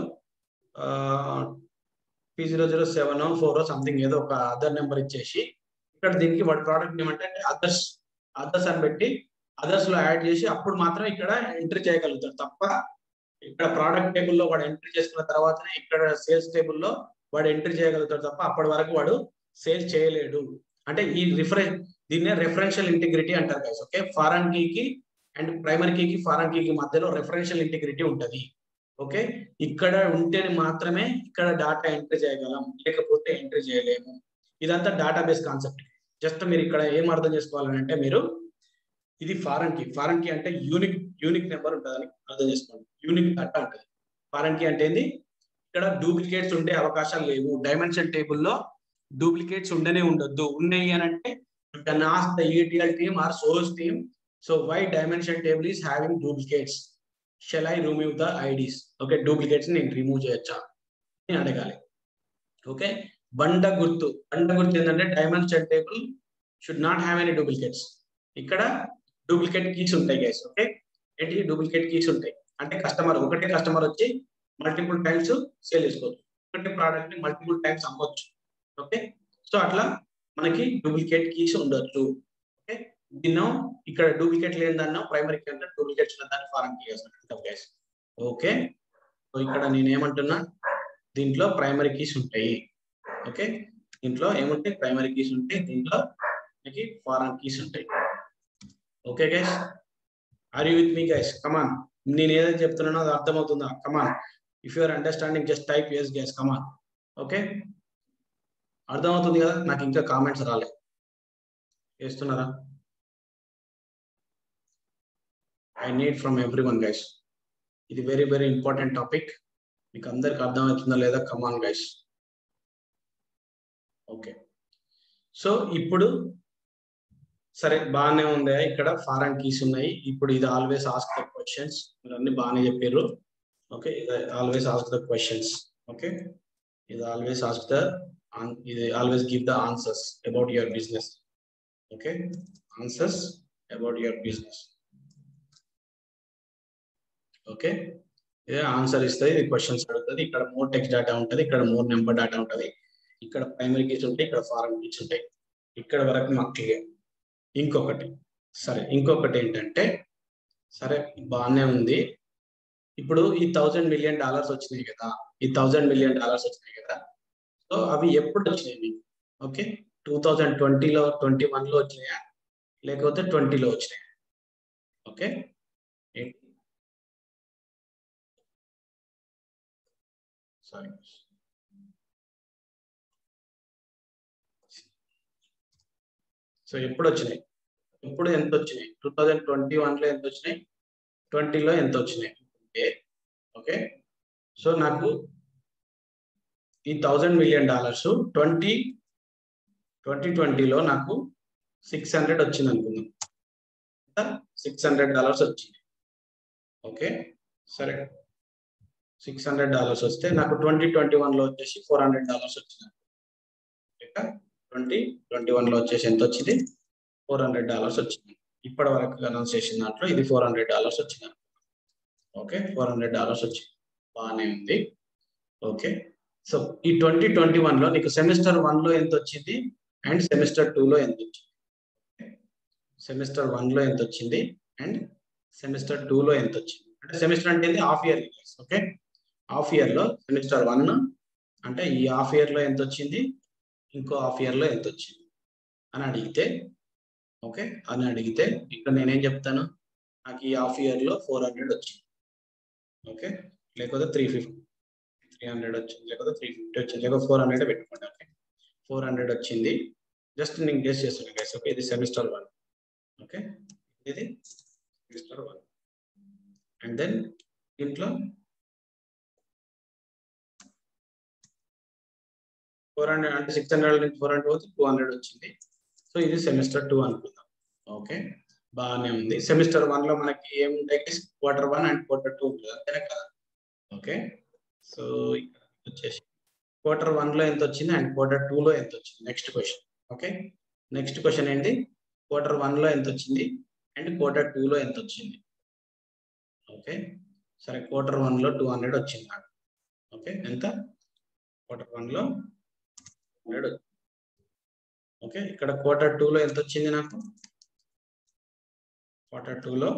P zero zero seven four something ఏదో ఒక అదర్ నెంబర్ ఇచ్చేసి ఇక్కడ దీనికి వాడి ప్రోడక్ట్ ఏమంటే అదర్స్ అదర్స్ అని పెట్టి అదర్స్ లో యాడ్ చేసి అప్పుడు మాత్రం ఇక్కడ ఎంట్రీ చేయగలుగుతాడు తప్ప ఇక్కడ ప్రోడక్ట్ టేబుల్లో వాడు ఎంట్రీ చేసుకున్న తర్వాతనే ఇక్కడ సేల్స్ టేబుల్లో వాడు ఎంట్రీ చేయగలుగుతాడు తప్ప అప్పటి వరకు వాడు సేల్ చేయలేడు అంటే ఈ రిఫరెన్ దీన్నే రెఫరెన్షియల్ ఇంటిగ్రిటీ అంటారు గైస్ ఓకే ఫారెన్ కీకి అండ్ ప్రైమరీ కీకి ఫారెన్ కీకి మధ్యలో రెఫరెన్షియల్ ఇంటిగ్రిటీ ఉంటది ఓకే ఇక్కడ ఉంటేనే మాత్రమే ఇక్కడ డాటా ఎంట్రీ చేయగలం లేకపోతే ఎంట్రీ చేయలేము ఇదంతా డేటాబేస్ కాన్సెప్ట్ జస్ట్ మీరు ఇక్కడ ఏం అర్థం చేసుకోవాలని అంటే మీరు ఇది ఫారెన్ కీ ఫారెన్ కీ అంటే యూనిక్ యూనిక్ నెంబర్ ఉంటుందని అర్థం చేసుకోండి యూనిక్ డేటా ఉంటుంది ఫారెన్ కీ అంటే ఏంది ఇక్కడ డూప్లికేట్స్ ఉండే అవకాశాలు లేవు డైమెన్షన్ టేబుల్లో డూప్లికేట్స్ ఉండనే ఉండొద్దు ఉన్నాయి అని అంటే you can ask the ETL team or source team so why dimension table is having duplicates shall i remove the ids okay duplicates నేను రిమూవ్ చేయొచ్చా అని అడగాలి ఓకే బండ గుర్తు బండ గుర్తు ఏంటంటే dimension table should not have any duplicates ఇక్కడ డూప్లికేట్ కీస్ ఉంటాయి గైస్ ఓకే ఏంటి డూప్లికేట్ కీస్ ఉంటాయి అంటే కస్టమర్ ఒకటే కస్టమర్ వచ్చి మల్టిపుల్ టైమ్స్ సేల్ చేసుకోవచ్చు ఒకటే ప్రోడక్ట్ ని మల్టిపుల్ టైమ్స్ అమ్మవచ్చు ఓకే సో అట్లా మనకి డూప్లికేట్ కీస్ ఉండొచ్చు ఓకే దీన్ని ఇక్కడ డూప్లికేట్ లేదన్నా ప్రైమరీ కీ అంటే డూప్లికేట్స్ ఉన్నదాన్ని ఫారెన్ కీ చేస్తాను గైస్ ఓకే సో ఇక్కడ నేను ఏమంటున్నా దీంట్లో ప్రైమరీ కీస్ ఉంటాయి ఓకే దీంట్లో ఏముంటాయి ప్రైమరీ కీస్ ఉంటాయి దీంట్లో మనకి ఫారెన్ కీస్ ఉంటాయి okay guys are you with me guys come on నేను ఏదైతే చెప్తున్నానో అది అర్థమవుతుందా come on if you're understanding just type yes guys come on okay అర్థమవుతుంది కదా నాకు ఇంకా కామెంట్స్ రాలే వేస్తున్నారా I need from every everyone guys ఇది వెరీ వెరీ ఇంపార్టెంట్ టాపిక్ మీకు అందరికి అర్థమవుతుందా లేదా కమాన్ గైస్ ఓకే సో ఇప్పుడు సరే బాగానే ఉంది ఇక్కడ ఫారెన్ కీస్ ఉన్నాయి ఇప్పుడు ఇది ఆల్వేస్ ఆస్క్ ద క్వశ్చన్స్ మీరు అన్ని బాగానే చెప్పారు ఓకే ఇది always ask the questions okay ఇది ఆల్వేస్ ఆస్క్ ద ఇది always give the answers about your business okay answers about your business okay ఇదే ఆన్సర్ ఇస్తుంది ఇది క్వశ్చన్స్ అడుగుతుంది ఇక్కడ మోర్ టెక్స్ట్ డేటా ఉంటుంది ఇక్కడ మోర్ నెంబర్ డేటా ఉంటుంది ఇక్కడ ప్రైమరీ కీస్ ఉంటాయి ఇక్కడ ఫారెన్ కీస్ ఉంటాయి ఇక్కడ వరకు మాకు క్లియర్ ఇంకొకటి సరే ఇంకొకటి ఏంటంటే సరే బాగానే ఉంది ఇప్పుడు ఈ థౌజండ్ మిలియన్ డాలర్స్ వచ్చినాయి కదా ఈ థౌజండ్ మిలియన్ డాలర్స్ వచ్చినాయి కదా సో అవి ఎప్పుడు వచ్చినాయి మీకు ఓకే టూ థౌజండ్ ట్వంటీలో ట్వంటీ వన్లో వచ్చినాయా లేకపోతే ట్వంటీలో వచ్చినాయా ఓకే ఏంటి సారీ సో ఎప్పుడు వచ్చినాయి ఇప్పుడు ఎంత వచ్చినాయి టూ థౌజండ్ ట్వంటీ వన్లో ఎంత వచ్చినాయి ట్వంటీలో ఎంత వచ్చినాయి ఓకే సో నాకు ఈ thousand million dollars twenty twenty ట్వంటీలో నాకు సిక్స్ హండ్రెడ్ వచ్చింది అనుకుందాం సిక్స్ హండ్రెడ్ డాలర్స్ వచ్చింది ఓకే సరే సిక్స్ హండ్రెడ్ డాలర్స్ వస్తే నాకు ట్వంటీ ట్వంటీ వన్లో వచ్చేసి ఫోర్ హండ్రెడ్ డాలర్స్ వచ్చింది ట్వంటీ ట్వంటీ వన్లో వచ్చేసి ఎంత వచ్చింది ఫోర్ హండ్రెడ్ డాలర్స్ వచ్చింది ఇప్పటి వరకు అనౌన్స్ చేసిన దాంట్లో ఇది ఫోర్ హండ్రెడ్ డాలర్స్ వచ్చింది ఓకే ఫోర్ హండ్రెడ్ డాలర్స్ వచ్చింది బాగానే ఉంది ఓకే సో ఈ ట్వంటీ ట్వంటీ వన్లో నీకు సెమిస్టర్ వన్లో ఎంత వచ్చింది అండ్ సెమిస్టర్ టూలో ఎంత వచ్చింది సెమిస్టర్ వన్లో ఎంత వచ్చింది అండ్ సెమిస్టర్ టూలో ఎంత వచ్చింది అంటే సెమిస్టర్ అంటే హాఫ్ ఇయర్ ఓకే హాఫ్ ఇయర్లో సెమిస్టర్ వన్ అంటే ఈ హాఫ్ ఇయర్లో ఎంత వచ్చింది ఇంకో హాఫ్ ఇయర్లో ఎంత వచ్చింది అని అడిగితే ఓకే అని అడిగితే ఇక్కడ నేనేం చెప్తాను నాకు ఈ హాఫ్ ఇయర్లో ఫోర్ హండ్రెడ్ వచ్చింది ఓకే లేకపోతే త్రీ ఫిఫ్టీ త్రీ హండ్రెడ్ వచ్చింది లేకపోతే త్రీ ఫిఫ్టీ వచ్చింది లేకపోతే ఫోర్ హండ్రెడ్ పెట్టుకోండి ఓకే ఫోర్ హండ్రెడ్ వచ్చింది జస్ట్ నేను గెస్ చేస్తాను గైస్ ఓకే ఇది సెమిస్టర్ వన్ ఓకే ఇది సెమిస్టర్ వన్ అండ్ దెన్ దీంట్లో ఫోర్ హండ్రెడ్ అంటే సిక్స్ హండ్రెడ్ నుంచి ఫోర్ హండ్రెడ్ పోతే టూ హండ్రెడ్ వచ్చింది సో ఇది సెమిస్టర్ టూ అనుకుందాం ఓకే బాగానే ఉంది సెమిస్టర్ వన్ లో మనకి ఏముంటాయి quarter one and quarter two ఉంటుంది అంతేనే కదా ఓకే సో ఇక్కడ వచ్చేసి క్వార్టర్ వన్ లో ఎంత వచ్చింది అండ్ క్వార్టర్ టూ లో ఎంత వచ్చింది next question okay next question ఏంటి క్వార్టర్ వన్ లో ఎంత వచ్చింది అండ్ క్వార్టర్ టూ లో ఎంత వచ్చింది ఓకే సరే క్వార్టర్ వన్ లో టూ హండ్రెడ్ వచ్చింది నాకు ఓకే ఎంత క్వార్టర్ వన్ లో హండ్రెడ్ ఓకే ఇక్కడ క్వార్టర్ టూలో ఎంత వచ్చింది నాకు క్వార్టర్ టూలో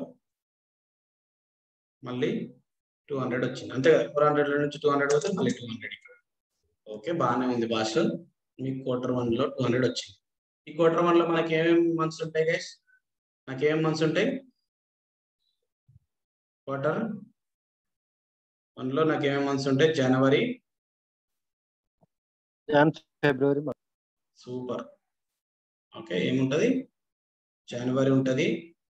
మళ్ళీ టూ హండ్రెడ్ వచ్చింది అంతే కదా ఫోర్ హండ్రెడ్ నుంచి టూ హండ్రెడ్ పోతే మళ్ళీ టూ హండ్రెడ్ ఇక్కడ ఓకే బాగానే ఉంది భాష మీకు క్వార్టర్ వన్లో టూ హండ్రెడ్ వచ్చింది ఈ క్వార్టర్ వన్లో మనకి ఏమేమి మంత్స్ ఉంటాయి గైస్ నాకు ఏమేమి మంత్స్ ఉంటాయి క్వార్టర్ వన్లో నాకు ఏమేమి మంత్స్ ఉంటాయి జనవరి ఫిబ్రవరి సూపర్ ఓకే ఏముంటది జనవరి ఉంటది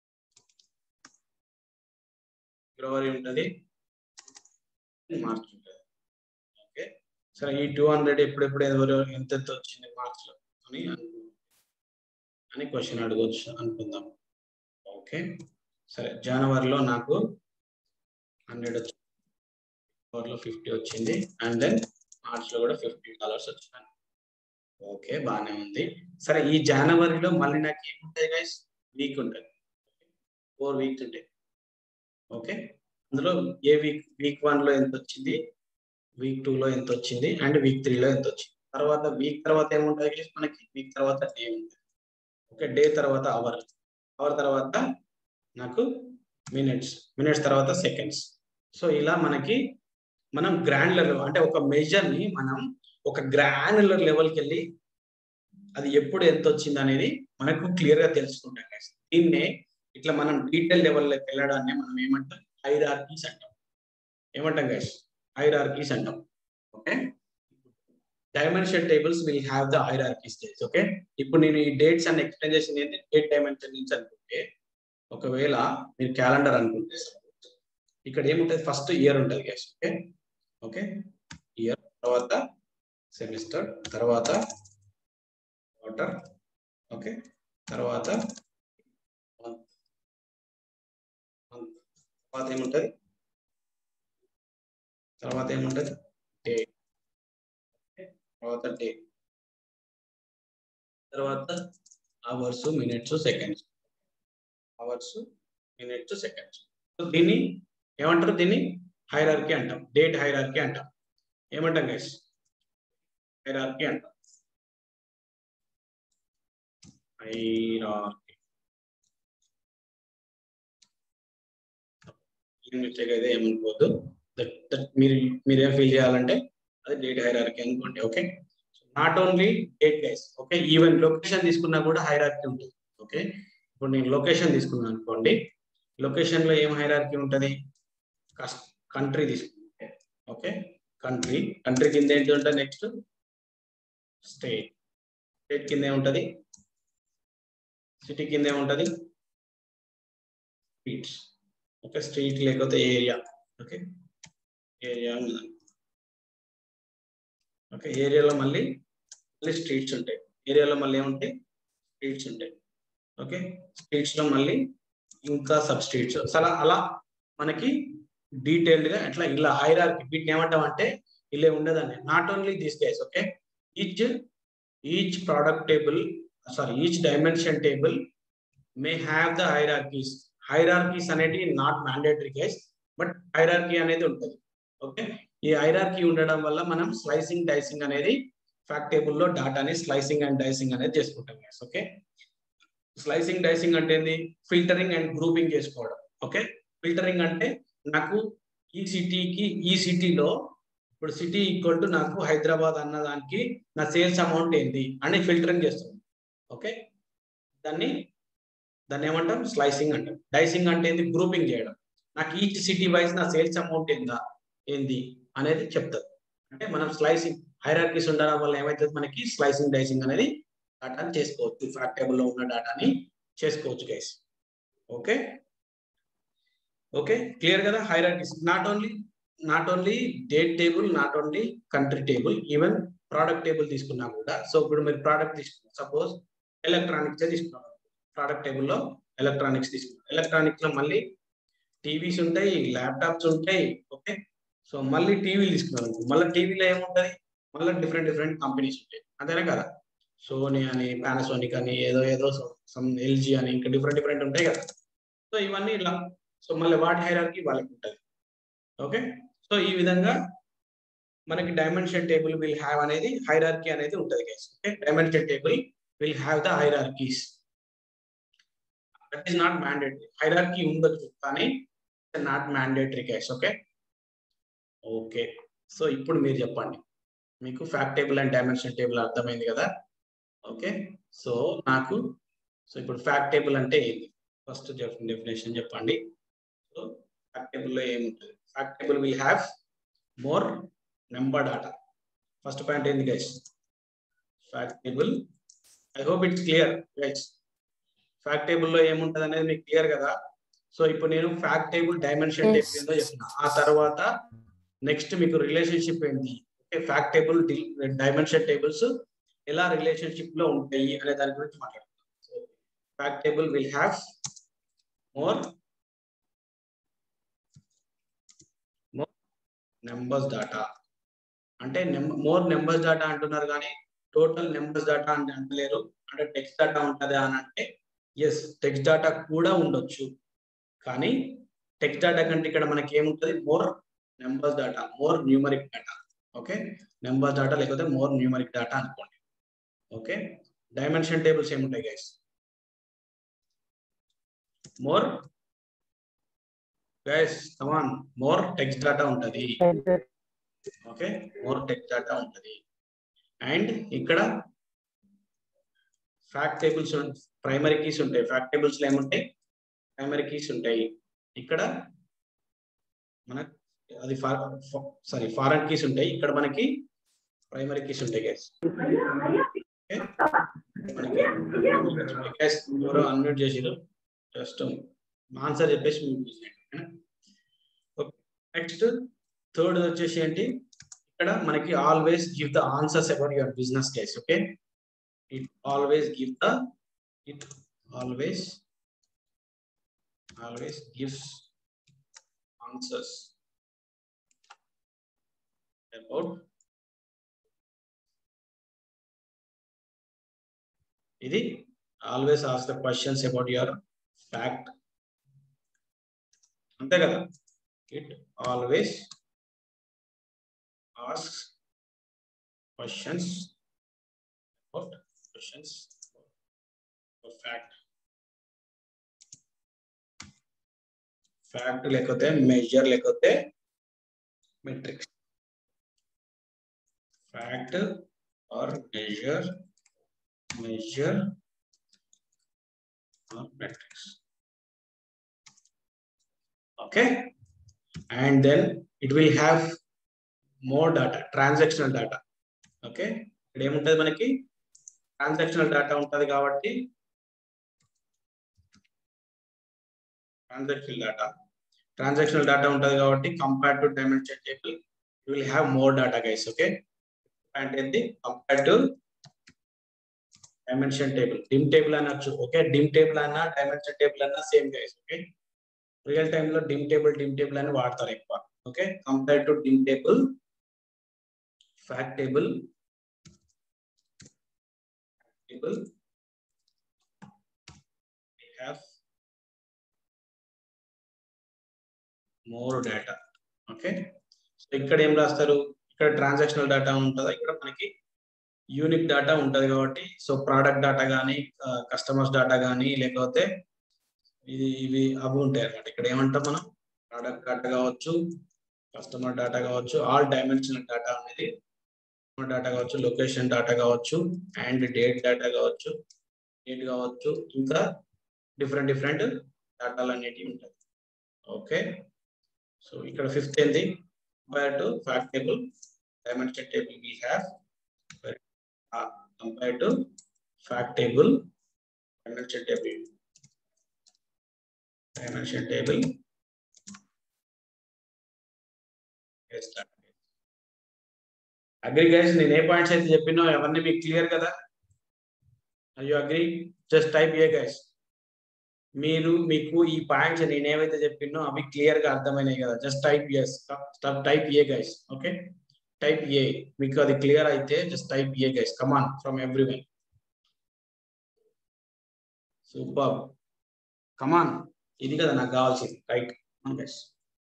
ఫిబ్రవరి ఉంటది మార్చ్ ఉంటది ఓకే సరే ఈ టూ హండ్రెడ్ ఎప్పుడెప్పుడు ఎవరు ఎంత ఎంత వచ్చింది మార్చ్ లో అని అనుకో అని క్వశ్చన్ అడగవచ్చు అనుకుందాం ఓకే సరే జనవరిలో నాకు హండ్రెడ్ వచ్చింది ఫిబ్రవరిలో ఫిఫ్టీ వచ్చింది అండ్ దెన్ మార్చ్ లో కూడా ఫిఫ్టీ డాలర్స్ వచ్చినాయి ఓకే బాగానే ఉంది సరే ఈ జనవరిలో మళ్ళీ నాకు ఏముంటాయి గైస్ వీక్ ఉంటుంది ఫోర్ వీక్స్ ఉంటాయి ఓకే అందులో ఏ వీక్ వీక్ వన్ లో ఎంత వచ్చింది వీక్ టూ లో ఎంత వచ్చింది అండ్ వీక్ త్రీ లో ఎంత వచ్చింది తర్వాత వీక్ తర్వాత ఏముంటుంది guys మనకి వీక్ తర్వాత డే ఉంటుంది ఓకే డే తర్వాత అవర్ అవర్ తర్వాత నాకు మినిట్స్ మినిట్స్ తర్వాత సెకండ్స్ సో ఇలా మనకి మనం గ్రాండ్లర్ అంటే ఒక మెజర్ ని మనం ఒక గ్రాన్యులర్ లెవెల్కి వెళ్ళి అది ఎప్పుడు ఎంత వచ్చింది అనేది మనకు క్లియర్ గా తెలుసుకుంటాం guys. దీన్నే ఇట్లా మనం డీటెయిల్ లెవెల్లోకి వెళ్ళడాన్ని మనం ఏమంటాం హైరార్కీస్ అంటాం ఏమంటాం గైస్ హైరార్కీస్ అంటాం okay dimension tables will have the hierarchies guys okay ఇప్పుడు నేను ఈ డేట్స్ అండ్ ఎక్స్ప్లెయిన్ చేసింది ఏంటి డేట్ డైమెన్షన్ నుంచి అనుకుంటే ఒకవేళ మీరు క్యాలెండర్ అనుకుంటే ఇక్కడ ఏముంటది ఫస్ట్ ఇయర్ ఉంటుంది గైస్ ఓకే ఓకే ఇయర్ తర్వాత సెమిస్టర్ తర్వాత క్వార్టర్ ఓకే తర్వాత month. Month. తర్వాత ఏముంటది తర్వాత ఏముంటది డే తర్వాత డే తర్వాత hours minutes seconds hours minutes seconds దీన్ని ఏమంటారు దీన్ని హైరార్కీ అంటాం డేట్ హైరార్కీ అంటాం ఏమంటాం గైస్ హైరార్కీ అంటాం హైరార్కీ ఈ మిస్టేక్ అయితే ఏమనుకోవద్దు దట్ దట్ మీరు మీరేం ఫీల్ చేయాలంటే అది డేట్ హైరార్కీ అనుకోండి okay not only date guys okay even location తీసుకున్నా కూడా హైరార్కీ ఉంటుంది ఓకే ఇప్పుడు నేను లొకేషన్ తీసుకున్నాను అనుకోండి లొకేషన్ లో ఏం హైరార్కీ ఉంటుంది కంట్రీ తీసుకుంటే ఓకే కంట్రీ కంట్రీ కింద ఏంటి ఉంటుంది నెక్స్ట్ స్టేట్ స్టేట్ కింద ఏముంటది సిటీ కింద ఏముంటది స్ట్రీట్స్ ఓకే స్ట్రీట్ లేకపోతే ఏరియా ఓకే ఏరియా ఓకే ఏరియాలో మళ్ళీ మళ్ళీ స్ట్రీట్స్ ఉంటాయి ఏరియాలో మళ్ళీ ఏముంటాయి స్ట్రీట్స్ ఉంటాయి ఓకే స్ట్రీట్స్ లో మళ్ళీ ఇంకా సబ్ స్ట్రీట్స్ అలా అలా మనకి డీటెయిల్డ్ గా ఎట్లా ఇలా హైరార్కి వీటిని ఏమంటాం అంటే ఇలా ఉండదండి not only this guys okay each each product table sorry each dimension table may have the hierarchies hierarchies అనేది not mandatory guys but hierarchy అనేది ఉంటుంది ఓకే ఈ హైరార్కీ ఉండడం వల్ల మనం స్లైసింగ్ డైసింగ్ అనేది ఫ్యాక్ట్ టేబుల్ లో డాటాని స్లైసింగ్ అండ్ డైసింగ్ అనేది చేసుకుంటాం గైస్ ఓకే స్లైసింగ్ డైసింగ్ అంటే ఏంది ఫిల్టరింగ్ అండ్ గ్రూపింగ్ చేసుకోవడం ఓకే ఫిల్టరింగ్ అంటే నాకు ఈ సిటీకి ఈ సిటీలో ఇప్పుడు సిటీ ఈక్వల్ టు నాకు హైదరాబాద్ అన్న దానికి నా సేల్స్ అమౌంట్ ఏంటి అని ఫిల్టరింగ్ చేస్తుంది ఓకే దాన్ని దాన్ని ఏమంటాం స్లైసింగ్ అంటాం డైసింగ్ అంటే ఏంది గ్రూపింగ్ చేయడం నాకు ఈచ్ సిటీ వైజ్ నా సేల్స్ అమౌంట్ ఏందా ఏంది అనేది చెప్తుంది అంటే మనం స్లైసింగ్ హైరార్కీస్ ఉండడం వల్ల ఏమైతుంది మనకి స్లైసింగ్ డైసింగ్ అనేది డాటాని చేసుకోవచ్చు ఫ్యాక్ట్ టేబుల్ లో ఉన్న డాటాని చేసుకోవచ్చు గైస్ ఓకే ఓకే క్లియర్ కదా hierarchies not only not only date table not only country table even product table తీసుకున్నా కూడా సో ఇప్పుడు మీరు ప్రోడక్ట్ తీసుకున్నారు సపోజ్ ఎలక్ట్రానిక్స్ తీసుకున్నారు ప్రోడక్ట్ టేబుల్లో ఎలక్ట్రానిక్స్ తీసుకున్నారు ఎలక్ట్రానిక్స్ లో మళ్ళీ టీవీస్ ఉంటాయి ల్యాప్టాప్స్ ఉంటాయి ఓకే సో మళ్ళీ టీవీలు తీసుకున్నారు మళ్ళీ టీవీలో ఏముంటది మళ్ళీ డిఫరెంట్ డిఫరెంట్ కంపెనీస్ ఉంటాయి అంతేనా కదా సోనీ అని పానాసోనిక్ అని ఏదో ఏదో సమ్ ఎల్జీ అని ఇంకా డిఫరెంట్ డిఫరెంట్ ఉంటాయి కదా సో ఇవన్నీ ఇలా సో మళ్ళీ వాటి హైరార్కీ వాళ్ళకి ఉంటుంది ఓకే సో ఈ విధంగా మనకి డైమెన్షన్ టేబుల్ విల్ హ్యావ్ అనేది హైరార్కీ అనేది ఉంటుంది guys okay dimension table will have the hierarchies that is not mandatory hierarchy ఉండొచ్చు కానీ not mandatory guys okay okay so ఇప్పుడు మీరు చెప్పండి మీకు fact table and dimension table అర్థమైంది కదా ఓకే సో నాకు సో ఇప్పుడు ఫ్యాక్ట్ టేబుల్ అంటే ఏంటి ఫస్ట్ డెఫినేషన్ చెప్పండి సో ఫ్యాక్ట్ టేబుల్లో ఏముంటుంది fact table will have more number data first point ఏంది guys fact table I hope it's clear guys fact టేబుల్లో ఏముంటుంది అనేది మీకు క్లియర్ కదా సో ఇప్పుడు నేను ఫ్యాక్ట్ టేబుల్ డైమెన్షన్ టేబుల్ ఏందో చెప్తున్నా ఆ తర్వాత నెక్స్ట్ మీకు రిలేషన్షిప్ ఏంటి okay fact table dimension tables ఎలా రిలేషన్షిప్ లో ఉంటాయి అనే దాని గురించి మాట్లాడుతున్నాం fact table will have more more numbers data అంటే మోర్ నెంబర్స్ డేటా అంటున్నారు కానీ టోటల్ నెంబర్స్ డేటా అంటే అంటలేరు అంటే టెక్స్ట్ డేటా ఉంటుందా అని అంటే ఎస్ టెక్స్ట్ డేటా కూడా ఉండొచ్చు కానీ టెక్స్ట్ డేటా కంటే ఇక్కడ మనకి ఏముంటుంది more numbers data more numeric data okay numbers data లేకపోతే మోర్ న్యూమరిక్ డేటా అనుకోండి ఓకే డైమెన్షన్ టేబుల్స్ ఏముంటాయి guys more guys come on more text data ఉంటది ఓకే మోర్ టెక్స్ట్ డేటా ఉంటది అండ్ ఇక్కడ ఫ్యాక్ట్ టేబుల్స్ ప్రైమరీ కీస్ ఉంటాయి fact tables లో ఏముంటాయి primary keys ఉంటాయి ఇక్కడ మన అది సారీ ఫారెన్ కీస్ ఉంటాయి ఇక్కడ మనకి ప్రైమరీ కీస్ ఉంటాయి గైస్ మనకి గైస్ ఎవరో అన్మ్యూట్ చేసిరు జస్ట్ ఆన్సర్ చెప్పేసి నెక్స్ట్ థర్డ్ వచ్చేసి ఏంటి ఇక్కడ మనకి always give the answers about your business case okay it always give the it always always gives answers about ఇది always ask the questions about your fact అంతే కదా ఇట్ ఆల్వేస్ asks questions about questions about fact fact లేకపోతే measure లేకపోతే metrics fact or measure measure or metrics okay and then it will have more data transactional data okay ఇక్కడ ఏముంటది మనకి transactional data ఉంటది కాబట్టి ట్రాన్సాక్షనల్ డేటా ట్రాన్సాక్షనల్ డేటా ఉంటది కాబట్టి compare to dimension table you will have more data guys okay అంటే ఏంటి compare to dimension table dim table అనొచ్చు ఓకే డిమ్ టేబుల్ అన్నా డైమెన్షన్ టేబుల్ అన్నా సేమ్ గైస్ ఓకే రియల్ టైంలో డిమ్ టేబుల్ డిమ్ టేబుల్ అని వాడతారు ఎక్కువ okay compare to dim table fact table table we have more data okay so ఇక్కడ ఏం రాస్తారు ఇక్కడ ట్రాన్సాక్షనల్ డేటా ఉంటుందా ఇక్కడ మనకి యూనిక్ డేటా ఉంటది కాబట్టి సో ప్రోడక్ట్ డేటా కానీ కస్టమర్స్ డేటా కానీ లేకపోతే ఇది ఇవి అవి ఉంటాయి అనమాట ఇక్కడ ఏమంటాం మనం ప్రోడక్ట్ డేటా కావచ్చు కస్టమర్ డేటా కావచ్చు ఆల్ డైమెన్షనల్ డేటా అనేది డేటా కావచ్చు లొకేషన్ డేటా కావచ్చు అండ్ డేట్ డేటా కావచ్చు డేట్ కావచ్చు ఇంకా డిఫరెంట్ డిఫరెంట్ డేటాలు అనేటివి ఉంటాయి ఓకే సో ఇక్కడ ఫిఫ్త్ ఏంది compare to fact table dimension table we have compare to fact table dimension table dimension table agree guys నేను ఏ పాయింట్స్ అయితే చెప్పినో అవన్నీ మీకు క్లియర్ కదా అయ్యో అగ్రి జస్ట్ టైప్ ఏ గైస్ మీరు మీకు ఈ పాయింట్స్ నేను ఏవైతే చెప్పినో అవి క్లియర్ గా అర్థమైనాయి కదా జస్ట్ టైప్ ఎస్ టైప్ ఏ గైస్ ఓకే టైప్ ఏ మీకు అది క్లియర్ అయితే just type A guys come on from every one super come on ఇది కదా నాకు కావాల్సింది రైట్ గైస్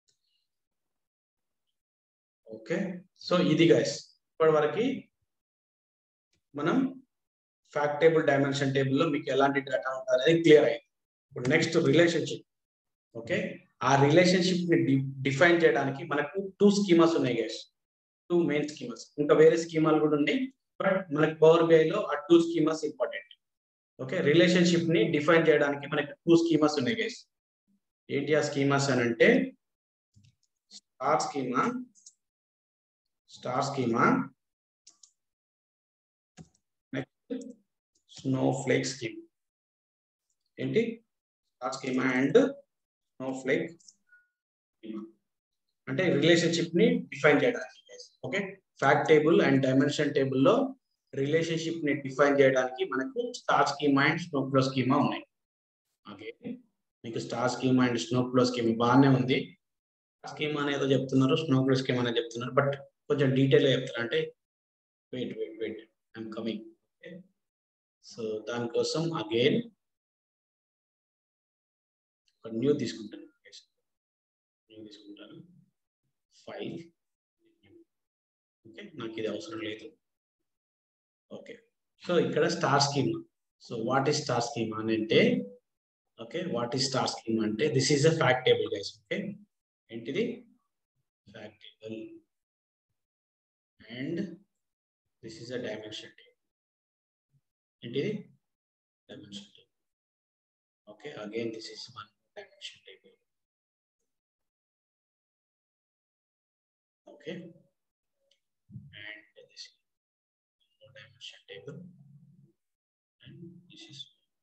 ఓకే సో ఇది గైస్ ఇప్పటి వరకు మనం ఫ్యాక్ట్ టేబుల్ డైమెన్షన్ టేబుల్లో మీకు ఎలాంటి డేటా ఉంటుంది అనేది క్లియర్ అయింది ఇప్పుడు నెక్స్ట్ రిలేషన్షిప్ ఓకే ఆ రిలేషన్షిప్ ని డిఫైన్ చేయడానికి మనకు టూ స్కీమాస్ ఉన్నాయి గైస్ టూ మెయిన్ స్కీమాస్ ఇంకా వేరే స్కీమాలు కూడా ఉన్నాయి బట్ మనకి పవర్ బిఐ లో ఆ two schemas important okay relationship ని డిఫైన్ చేయడానికి మనకి టూ స్కీమాస్ ఉన్నాయి గైస్ ఏంటి ఆ స్కీమాస్ అని అంటే star schema star schema next snowflake scheme ఏంటి star schema and snowflake schema అంటే రిలేషన్షిప్ ని డిఫైన్ చేయడానికి okay fact table and dimension టేబుల్లో రిలేషన్షిప్ ని డిఫైన్ చేయడానికి మనకు star schema and snowflake schema ఉన్నాయి ఓకే మీకు star scheme and snowflake scheme బాగానే ఉంది స్కీమ్ అనేదో చెప్తున్నారు స్నో ఫ్లో స్కీమ్ అనేది చెప్తున్నారు బట్ కొంచెం డీటెయిల్గా చెప్తారు అంటే wait wait wait I'm coming okay so దానికోసం అగైన్ ఒక న్యూ తీసుకుంటాను న్యూ తీసుకుంటాను ఫైల్ ఓకే నాకు ఇది అవసరం లేదు ఓకే సో ఇక్కడ star scheme so what is star scheme అని అంటే okay what is star scheme అంటే this is a fact table guys okay ఏంటిది fact table and this is a dimension table ఏంటిది dimension table okay again this is one dimension table okay and this no dimension table and this is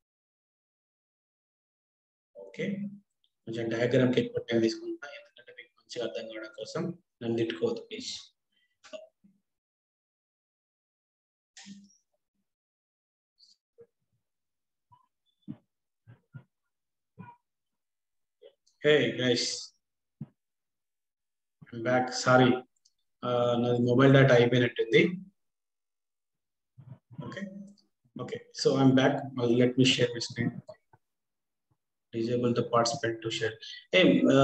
okay కొంచెం డయాగ్రామ్కి ఎక్కువ time తీసుకుంటా ఎందుకంటే మీకు మంచిగా అర్థం కావడం కోసం నన్ను తిట్టుకోవద్దు please hey guys back sorry నాది మొబైల్ డేటా అయిపోయినట్టుంది okay okay so I'm back let me share my screen disable the participant to share ఏ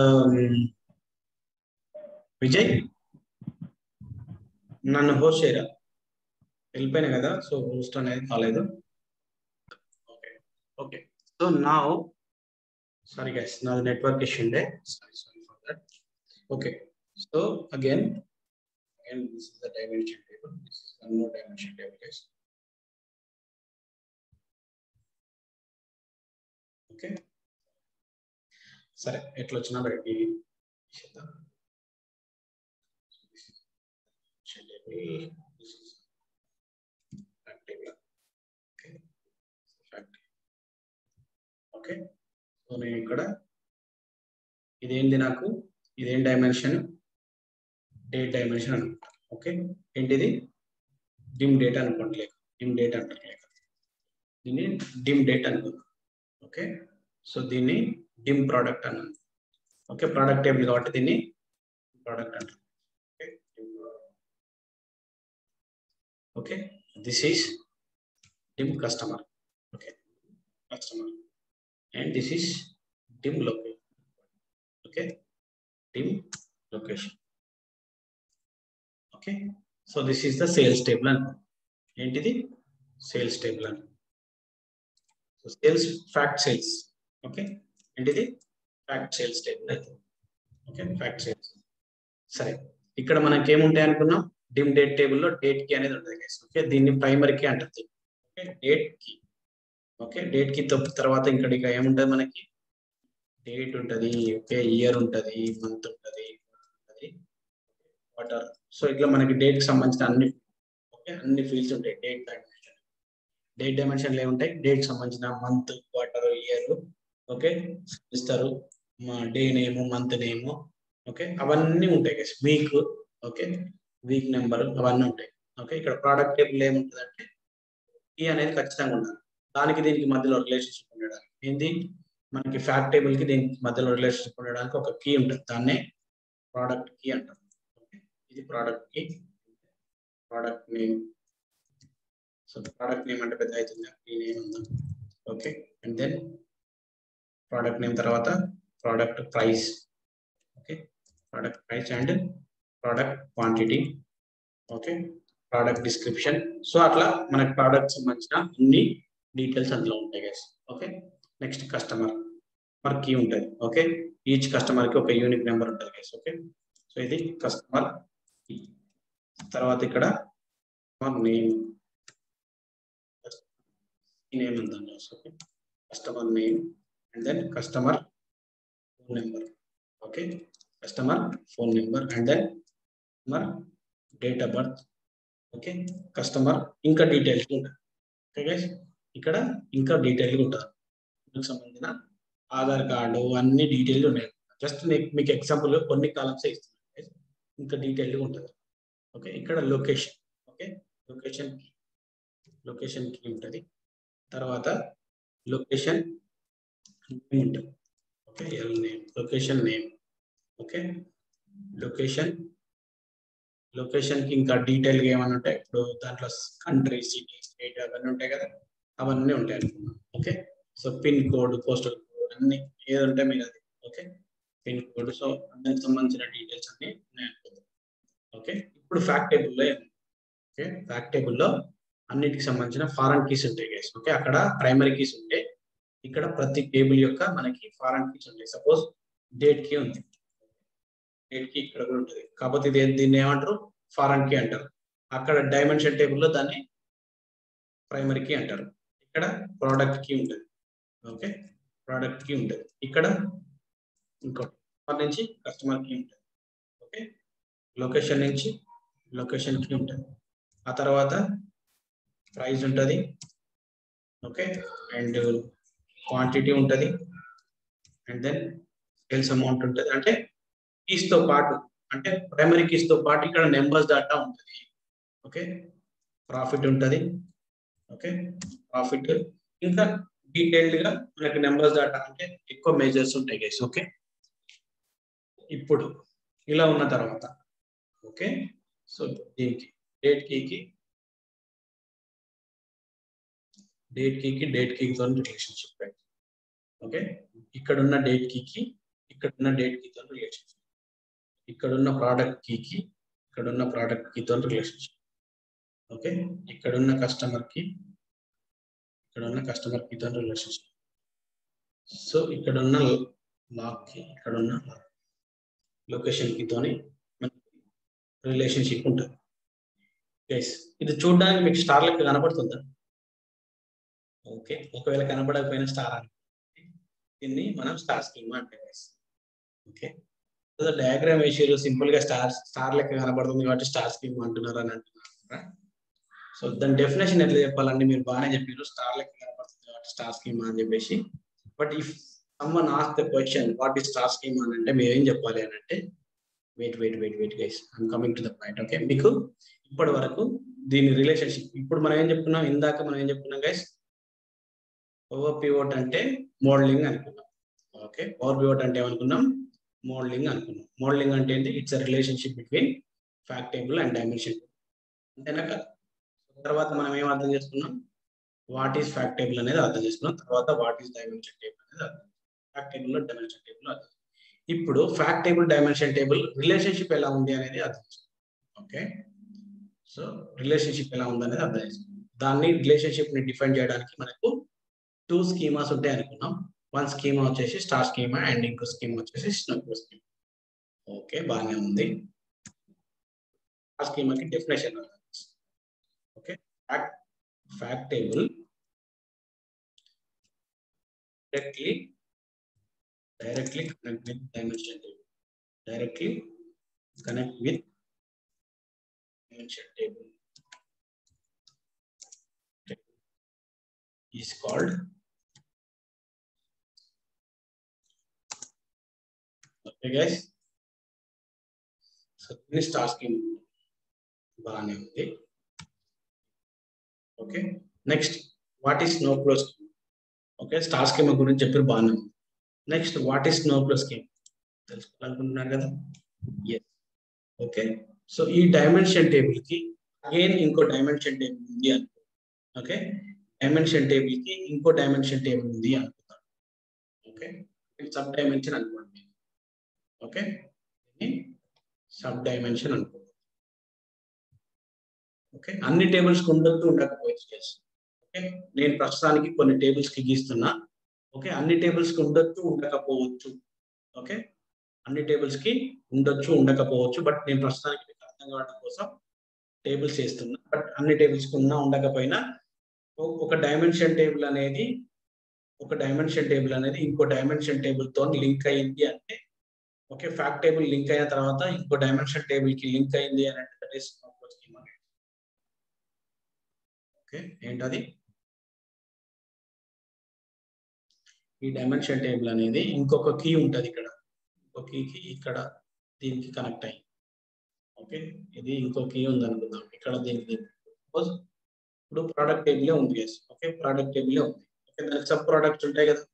విజయ్ నన్ను హోస్ట్ చేయరా వెళ్ళిపోయినా కదా సో హోస్ట్ అనేది కాలేదు ఓకే ఓకే సో నా సారీ గైస్ నాది నెట్వర్క్ ఇష్యూ ఉండే sorry sorry for that okay so again again this is the dimension table this is one more dimension table guys okay సరే ఎట్లా వచ్చినా బయటికి చేద్దాం ఓకే సో నేను ఇక్కడ ఇదేంటి నాకు ఇదేం డైమెన్షన్ డేట్ డైమెన్షన్ అనుకుంటా ఓకే ఏంటిది డిమ్ డేట్ అనుకోండి లేక డిమ్ డేట్ అంటారు లేక దీన్ని డిమ్ డేట్ అనుకుందాం ఓకే సో దీన్ని డిమ్ ప్రోడక్ట్ అన్నాను ఓకే ప్రోడక్ట్ టేబుల్ కాబట్టి దీన్ని ప్రోడక్ట్ అంటారు okay okay this is dim customer okay customer and this is dim location okay dim location okay so this is the sales table అని ఏంటిది sales table అని so sales fact sales okay ఏంటిది fact sales table అయితే okay fact sales సరే ఇక్కడ మనకి ఏముంటాయి అనుకున్నాం డిమ్ డేట్ టేబుల్లో డేట్ కి అనేది ఉంటుంది గైస్ ఓకే దీన్ని ప్రైమరీ కి అంటుంది ఓకే డేట్ కి ఓకే డేట్ కి తర్వాత ఇక్కడ ఇక ఏముంటుంది మనకి డేట్ ఉంటుంది ఓకే ఇయర్ ఉంటుంది మంత్ ఉంటుంది వాటర్ సో ఇట్లా మనకి డేట్ కి సంబంధించిన అన్ని ఓకే అన్ని ఫీల్డ్స్ ఉంటాయి డేట్ డైమెన్షన్ డేట్ డైమెన్షన్లు ఏముంటాయి డేట్ సంబంధించిన మంత్ క్వార్టర్ ఇయర్ ఓకే ఇస్తారు day name month name okay అవన్నీ ఉంటాయి guys week okay week number అవన్నీ ఉంటాయి ఓకే ఇక్కడ ప్రోడక్ట్ టేబుల్ ఏముంటుంది అంటే ఈ అనేది ఖచ్చితంగా ఉండాలి దానికి దీనికి మధ్యలో రిలేషన్షిప్ ఉండడానికి ఏంది మనకి ఫ్యాక్ట్ టేబుల్ కి దీనికి మధ్యలో రిలేషన్షిప్ ఉండడానికి ఒక కీ ఉంటుంది దాన్నే ప్రోడక్ట్ కీ అంటారు ఇది ప్రోడక్ట్ కి product name so product name అంటే పెద్ద అవుతుంది ఈ నేమ్ ఉందా okay and then product name తర్వాత product price okay product price and product quantity okay product description so అట్లా మనకి ప్రోడక్ట్ సంబంధించిన అన్ని డీటెయిల్స్ అందులో ఉంటాయి గైస్ ఓకే నెక్స్ట్ కస్టమర్ మరి కీ ఉంటుంది ఓకే ఈచ్ కస్టమర్ కి ఒక యూనిక్ నెంబర్ ఉంటుంది గైస్ ఓకే సో ఇది కస్టమర్ తర్వాత ఇక్కడ నేమ్ నేమ్ ఉందండి okay customer name and then customer phone number okay customer phone number and then customer date of birth okay customer ఇంకా details ఉంటాయి okay guys ఇక్కడ ఇంకా డీటెయిల్గా ఉంటుంది దీనికి సంబంధించిన ఆధార్ కార్డు అన్ని డీటెయిల్ ఉన్నాయి జస్ట్ మీకు ఎగ్జాంపుల్ కొన్ని కాలమ్స్ ఇస్తున్నాను ఇంకా డీటెయిల్గా ఉంటుంది ఓకే ఇక్కడ లొకేషన్ ఓకే లొకేషన్ లొకేషన్ కి ఉంటుంది తర్వాత లొకేషన్ నేమ్ ఉంటుంది okay L name location name okay location location కి ఇంకా డీటెయిల్ గా ఏమైనా ఉంటాయి ఇప్పుడు దాంట్లో కంట్రీ సిటీ స్టేట్ అవన్నీ ఉంటాయి కదా అవన్నీ ఉంటాయి అనుకున్నాం okay so pin code postal code అన్ని ఏది ఉంటే మీరు అది ఓకే పిన్ కోడ్ సో దానికి సంబంధించిన డీటెయిల్స్ అన్ని ఉన్నాయి అనుకుందాం ఓకే ఇప్పుడు ఫ్యాక్ట్ టేబుల్లో ఓకే ఫ్యాక్ట్ టేబుల్లో అన్నిటికి సంబంధించిన ఫారెన్ కీస్ ఉంటాయి గైస్ ఓకే అక్కడ ప్రైమరీ కీస్ ఉంటాయి ఇక్కడ ప్రతి టేబుల్ యొక్క మనకి ఫారెన్ కీస్ ఉంటాయి సపోజ్ డేట్ కీ ఉంది డేట్ కీ ఇక్కడ కూడా ఉంటుంది కాకపోతే ఇది దీన్ని ఏమంటారు ఫారెన్ కీ అంటారు అక్కడ డైమెన్షన్ టేబుల్లో దాన్ని ప్రైమరీ కీ అంటారు ఇక్కడ ప్రోడక్ట్ కీ ఉంటుంది ఓకే ప్రోడక్ట్ కీ ఉంటుంది ఇక్కడ ఇంకోటి కస్టమర్ నుంచి కస్టమర్ కీ ఉంటుంది ఓకే లొకేషన్ నుంచి లొకేషన్ కీ ఉంటుంది ఆ తర్వాత ప్రైస్ ఉంటుంది ఓకే అండ్ క్వాంటిటీ ఉంటుంది అండ్ దెన్ సేల్స్ అమౌంట్ ఉంటుంది అంటే కీస్ తో పాటు అంటే ప్రైమరీ కీస్ తో పాటు ఇక్కడ నెంబర్స్ డేటా ఉంటుంది ఓకే ప్రాఫిట్ ఉంటుంది ఓకే ప్రాఫిట్ ఇంకా డీటెయిల్డ్ గా మనకి నెంబర్స్ డేటా అంటే ఎక్కువ మేజర్స్ ఉంటాయి గైస్ ఓకే ఇప్పుడు ఇలా ఉన్న తర్వాత ఓకే సో దీనికి డేట్ కీకి డేట్ కీకి డేట్ కీకి తో రిలేషన్షిప్ ఓకే ఇక్కడ ఉన్న డేట్ కీకి ఇక్కడ ఉన్న డేట్ కీతో రిలేషన్షిప్ ఇక్కడ ఉన్న ప్రోడక్ట్ కీకి ఇక్కడ ఉన్న ప్రోడక్ట్ కీతో రిలేషన్షిప్ ఓకే ఇక్కడ ఉన్న కస్టమర్ కి ఇక్కడ ఉన్న కస్టమర్ కీతో రిలేషన్షిప్ సో ఇక్కడ ఉన్న లాక్ కి ఇక్కడ ఉన్న లొకేషన్ కీతోని మనకి రిలేషన్షిప్ ఉంటుంది గైస్ ఇది చూడడానికి మీకు స్టార్ లెక్క కనపడుతుందా ఓకే ఒకవేళ కనపడకపోయినా స్టార్ అని దీన్ని మనం స్టార్ స్కీమా అంటే గైస్ ఓకే డయాగ్రామ్ వేసారు సింపుల్ గా స్టార్ స్టార్ లెక్క కనపడుతుంది కాబట్టి స్టార్ స్కీమ్ అంటున్నారు అని అంటున్నారు సో దాని డెఫినేషన్ ఎట్లా చెప్పాలండి మీరు బాగానే చెప్పారు స్టార్ లెక్క కనపడుతుంది కాబట్టి స్టార్ స్కీమ్ అని చెప్పేసి బట్ ఇఫ్ సమ్మన్ ఆస్ the question what is star scheme అని అంటే మీరు ఏం చెప్పాలి అని అంటే wait wait wait wait guys I'm coming to the point okay మీకు ఇప్పటి వరకు దీని రిలేషన్షిప్ ఇప్పుడు మనం ఏం చెప్పుకున్నాం ఇందాక మనం ఏం చెప్పుకున్నాం గైస్ ఓవర్ పివోట్ అంటే మోడలింగ్ అనుకున్నాం ఓకే ఓవర్ పివోట్ అంటే ఏమనుకున్నాం మోడలింగ్ అనుకున్నాం మోడలింగ్ అంటే ఏంటి it's a relationship between fact table and dimension అంతేనా కదా తర్వాత మనం ఏం అర్థం చేసుకున్నాం వాట్ ఈస్ ఫ్యాక్ట్ టేబుల్ అనేది అర్థం చేసుకున్నాం తర్వాత వాట్ ఈస్ డైమెన్షన్ టేబుల్ అనేది అర్థం ఫ్యాక్ట్ టేబుల్ లో డైమెన్షన్ టేబుల్ అర్థం ఇప్పుడు fact table dimension table relationship ఎలా ఉంది అనేది అర్థం చేసుకున్నాం ఓకే సో రిలేషన్షిప్ ఎలా ఉంది అనేది అర్థం చేసుకున్నాం దాన్ని రిలేషన్షిప్ ని డిఫైన్ చేయడానికి మనకు టూ స్కీమాస్ ఉంటాయి అనుకున్నాం వన్ స్కీమా వచ్చేసి స్టార్ స్కీమా అండ్ ఇంకో స్కీమా వచ్చేసి స్నోకో స్కీమా ఓకే బాగానే ఉంది ఆ స్కీమాకి definition okay fact fact table directly directly connect with dimension table directly connect with dimension table is called okay guys so దీన్ని స్టార్ స్కీమ్ బాగానే ఉంది okay next what is snowflake scheme okay star scheme గురించి చెప్పారు బాగానే ఉంది next what is snowflake scheme తెలుసుకోవాలనుకుంటున్నారు కదా yes okay so ఈ డైమెన్షన్ టేబుల్ కి అగైన్ ఇంకో డైమెన్షన్ టేబుల్ ఉంది అనుకో ఓకే డైమెన్షన్ టేబుల్ కి ఇంకో డైమెన్షన్ టేబుల్ ఉంది అనుకుందాం ఓకే సబ్ డైమెన్షన్ అనుకోండి ఓకే సబ్ డైమెన్షన్ అనుకోండి ఓకే అన్ని టేబుల్స్ ఉండొచ్చు ఉండకపోవచ్చు ఓకే నేను ప్రస్తుతానికి కొన్ని టేబుల్స్ కి గీస్తున్నా ఓకే అన్ని టేబుల్స్ కి ఉండొచ్చు ఉండకపోవచ్చు ఓకే అన్ని టేబుల్స్ కి ఉండొచ్చు ఉండకపోవచ్చు బట్ నేను ప్రస్తుతానికి మీకు అర్థం కావడం కోసం టేబుల్స్ వేస్తున్నా బట్ అన్ని టేబుల్స్ కి ఉన్నా ఉండకపోయినా ఒక డైమెన్షన్ టేబుల్ అనేది ఒక డైమెన్షన్ టేబుల్ అనేది ఇంకో డైమెన్షన్ టేబుల్ తో లింక్ అయింది అంటే ఓకే ఫ్యాక్ట్ టేబుల్ లింక్ అయిన తర్వాత ఇంకో డైమెన్షన్ టేబుల్ కి లింక్ అయింది అని అంటే ఓకే ఏంటది ఈ డైమెన్షన్ టేబుల్ అనేది ఇంకొక కీ ఉంటది ఇక్కడ ఇంకో కీకి ఇక్కడ దీనికి కనెక్ట్ అయ్యి ఓకే ఇది ఇంకో కీ ఉంది అనుకుందాం ఇక్కడ దీనికి సపోజ్ ఇప్పుడు ప్రోడక్ట్ టేబులే ఉంది గెస్ ఓకే ప్రోడక్ట్ టేబులే ఉంది ఓకే దానికి సబ్ ప్రోడక్ట్స్ ఉంటాయి కదా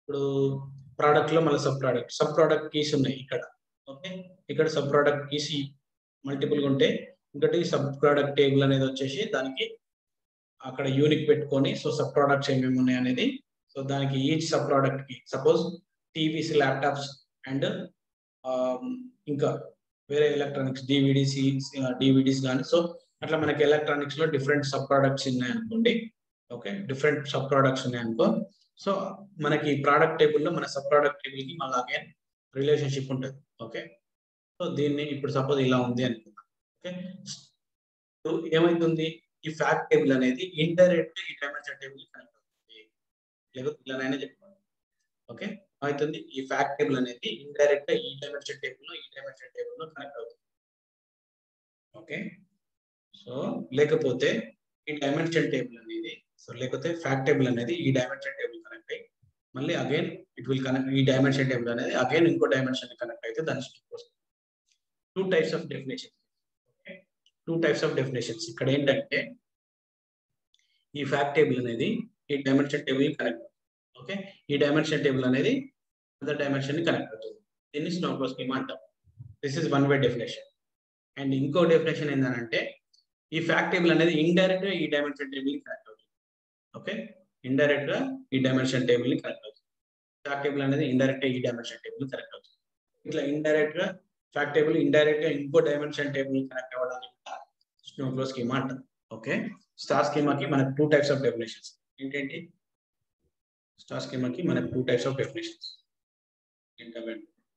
ఇప్పుడు ప్రోడక్ట్ లో మళ్ళీ sub product sub product keys ఉన్నాయి ఇక్కడ ఓకే ఇక్కడ సబ్ ప్రోడక్ట్ కీస్ మల్టిపుల్ గా ఉంటే ఇంకటి సబ్ ప్రోడక్ట్ టేబుల్ అనేది వచ్చేసి దానికి అక్కడ యూనిక్ పెట్టుకొని సో సబ్ ప్రోడక్ట్స్ ఏమేమి ఉన్నాయి అనేది సో దానికి ఈచ్ సబ్ ప్రోడక్ట్ కి సపోజ్ టీవీస్ ల్యాప్టాప్స్ అండ్ ఇంకా వేరే ఎలక్ట్రానిక్స్ డివిడిస్ డివిడీస్ కానీ సో అట్లా మనకి ఎలక్ట్రానిక్స్ లో డిఫరెంట్ సబ్ ప్రోడక్ట్స్ ఉన్నాయి అనుకోండి ఓకే డిఫరెంట్ సబ్ ప్రోడక్ట్స్ ఉన్నాయి అనుకో సో మనకి ప్రోడక్ట్ టేబుల్లో మన సబ్ ప్రోడక్ట్ టేబుల్ కి మళ్ళీ అగైన్ రిలేషన్షిప్ ఉంటుంది ఓకే సో దీన్ని ఇప్పుడు సపోజ్ ఇలా ఉంది అనుకుందాం ఓకే సో ఏమైతుంది ఈ ఫ్యాక్ట్ టేబుల్ అనేది ఇండైరెక్ట్ ఈ డైమెన్షన్ టేబుల్ కనెక్ట్ అవుతుంది లేకపోతే ఇలానైనా చెప్పుకోవాలి ఓకే అవుతుంది ఈ ఫ్యాక్ట్ టేబుల్ అనేది ఇండైరెక్ట్ ఈ డైమెన్షన్ టేబుల్ ఈ డైమెన్షన్ టేబుల్ లో కనెక్ట్ అవుతుంది ఓకే సో లేకపోతే ఈ డైమెన్షన్ టేబుల్ అనేది సో లేకపోతే ఫ్యాక్ట్ టేబుల్ అనేది ఈ డైమెన్షన్ టేబుల్ కనెక్ట్ అయ్యి మళ్ళీ అగైన్ ఇట్ విల్ కనెక్ట్ ఈ డైమెన్షన్ టేబుల్ అనేది అగైన్ ఇంకో డైమెన్షన్ కనెక్ట్ అయితే దాని two types of definition okay two types of definitions ఇక్కడ ఏంటంటే ఈ ఫ్యాక్ట్ టేబుల్ అనేది ఈ డైమెన్షన్ టేబుల్ కనెక్ట్ ఓకే ఈ డైమెన్షన్ టేబుల్ అనేది అదర్ డైమెన్షన్ ని కనెక్ట్ అవుతుంది దీన్ని స్నోఫ్లో స్కీమ్ అంటాం this is one way definition and ఇంకో డెఫినేషన్ ఏంటంటే ఈ ఫ్యాక్ట్ టేబుల్ అనేది ఇండైరెక్ట్ గా ఈ డైమెన్షన్ టేబుల్ ని కనెక్ట్ అవుతుంది ఓకే ఇండైరెక్ట్ గా ఈ డైమెన్షన్ టేబుల్ ని కనెక్ట్ అవుతుంది ఫ్యాక్ట్ టేబుల్ అనేది ఇండైరెక్ట్ గా ఈ డైమెన్షన్ టేబుల్ కనెక్ట్ అవుతుంది ఇట్లా ఇండైరెక్ట్ గా ఫ్యాక్ట్ టేబుల్ ఇండైరెక్ట్ గా ఇంకో డైమెన్షన్ టేబుల్ కనెక్ట్ అవ్వడానికి స్నోఫ్లో స్కీమా అంటాం ఓకే స్టార్ స్కీమాకి మనకు టూ టైప్స్ ఆఫ్ డెఫినేషన్స్ ఏంటంటే స్టార్ స్కీమాకి మనకు టూ టైప్స్ ఆఫ్ డెఫినేషన్స్ ఏంటంటే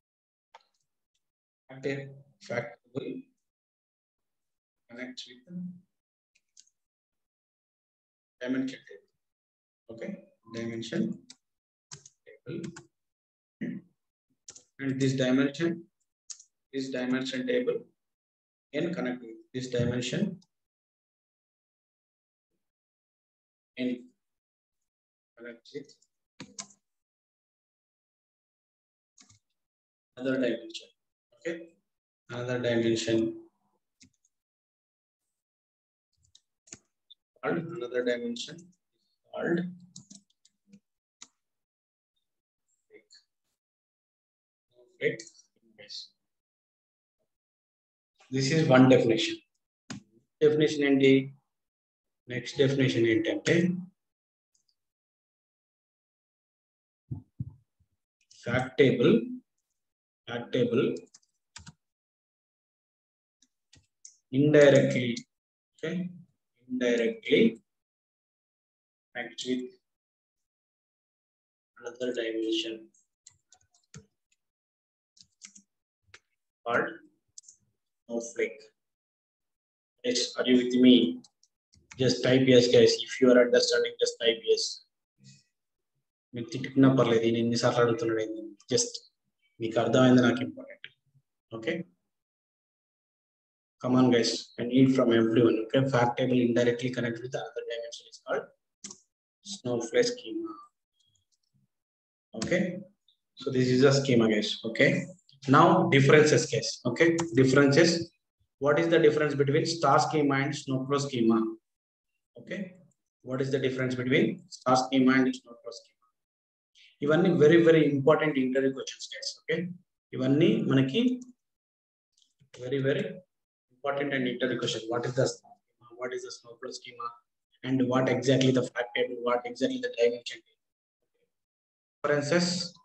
అంటే fact table connects with the dimension table. Okay, dimension table. And this dimension, this dimension table can connect with this dimension and connect with another dimension. Okay, another dimension called another dimension called fake image. This is one definition. Definition ఏంటి next definition ఏంటంటే fact table fact table indirectly okay indirectly connect with another dimension called snowflake. Yes, are you with me? Just type yes, guys. If you are understanding, just type yes. మీకు తిట్టుకున్నా పర్లేదు నేను ఎన్నిసార్లు అడుగుతున్నాడు just మీకు అర్థమైంది నాకు important okay come on guys i need from everyone okay fact table indirectly connected with another dimension is called snowflake schema okay so this is a schema guys okay now differences guys okay differences what is the difference between star schema and snowflake schema okay what is the difference between star schema and snowflake schema ఇవన్నీ very very important interview questions guys okay ఇవన్నీ మనకి very very important and interview question. What is the schema? What is the snowflow schema? And what exactly the fact table? What exactly the dimension? Differences.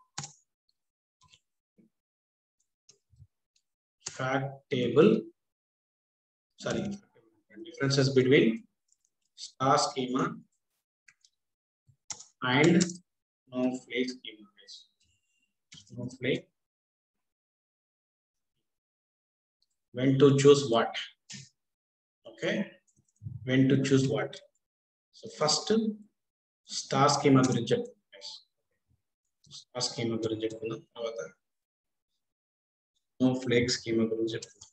Fact table. Sorry. Differences between star schema and snowflake schema. Snowflake when to choose what okay when to choose what so first star schema గురించి చెప్పుకుందాం star schema గురించి చెప్పుకుందాం తర్వాత snow snowflake schema గురించి చెప్పుకుందాం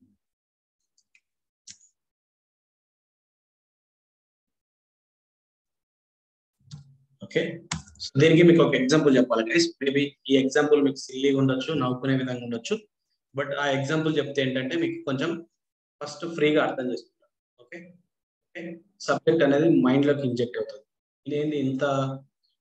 okay దీనికి మీకు ఒక ఎగ్జాంపుల్ చెప్పాలి గైస్ మేబీ ఈ ఎగ్జాంపుల్ మీకు సిల్లీగా ఉండొచ్చు నవ్వుకునే విధంగా ఉండొచ్చు బట్ ఆ ఎగ్జాంపుల్ చెప్తే ఏంటంటే మీకు కొంచెం ఫస్ట్ ఫ్రీగా అర్థం చేసుకుంటారు ఓకే ఓకే సబ్జెక్ట్ అనేది మైండ్ లోకి ఇంజెక్ట్ అవుతుంది ఇదేంటి ఇంత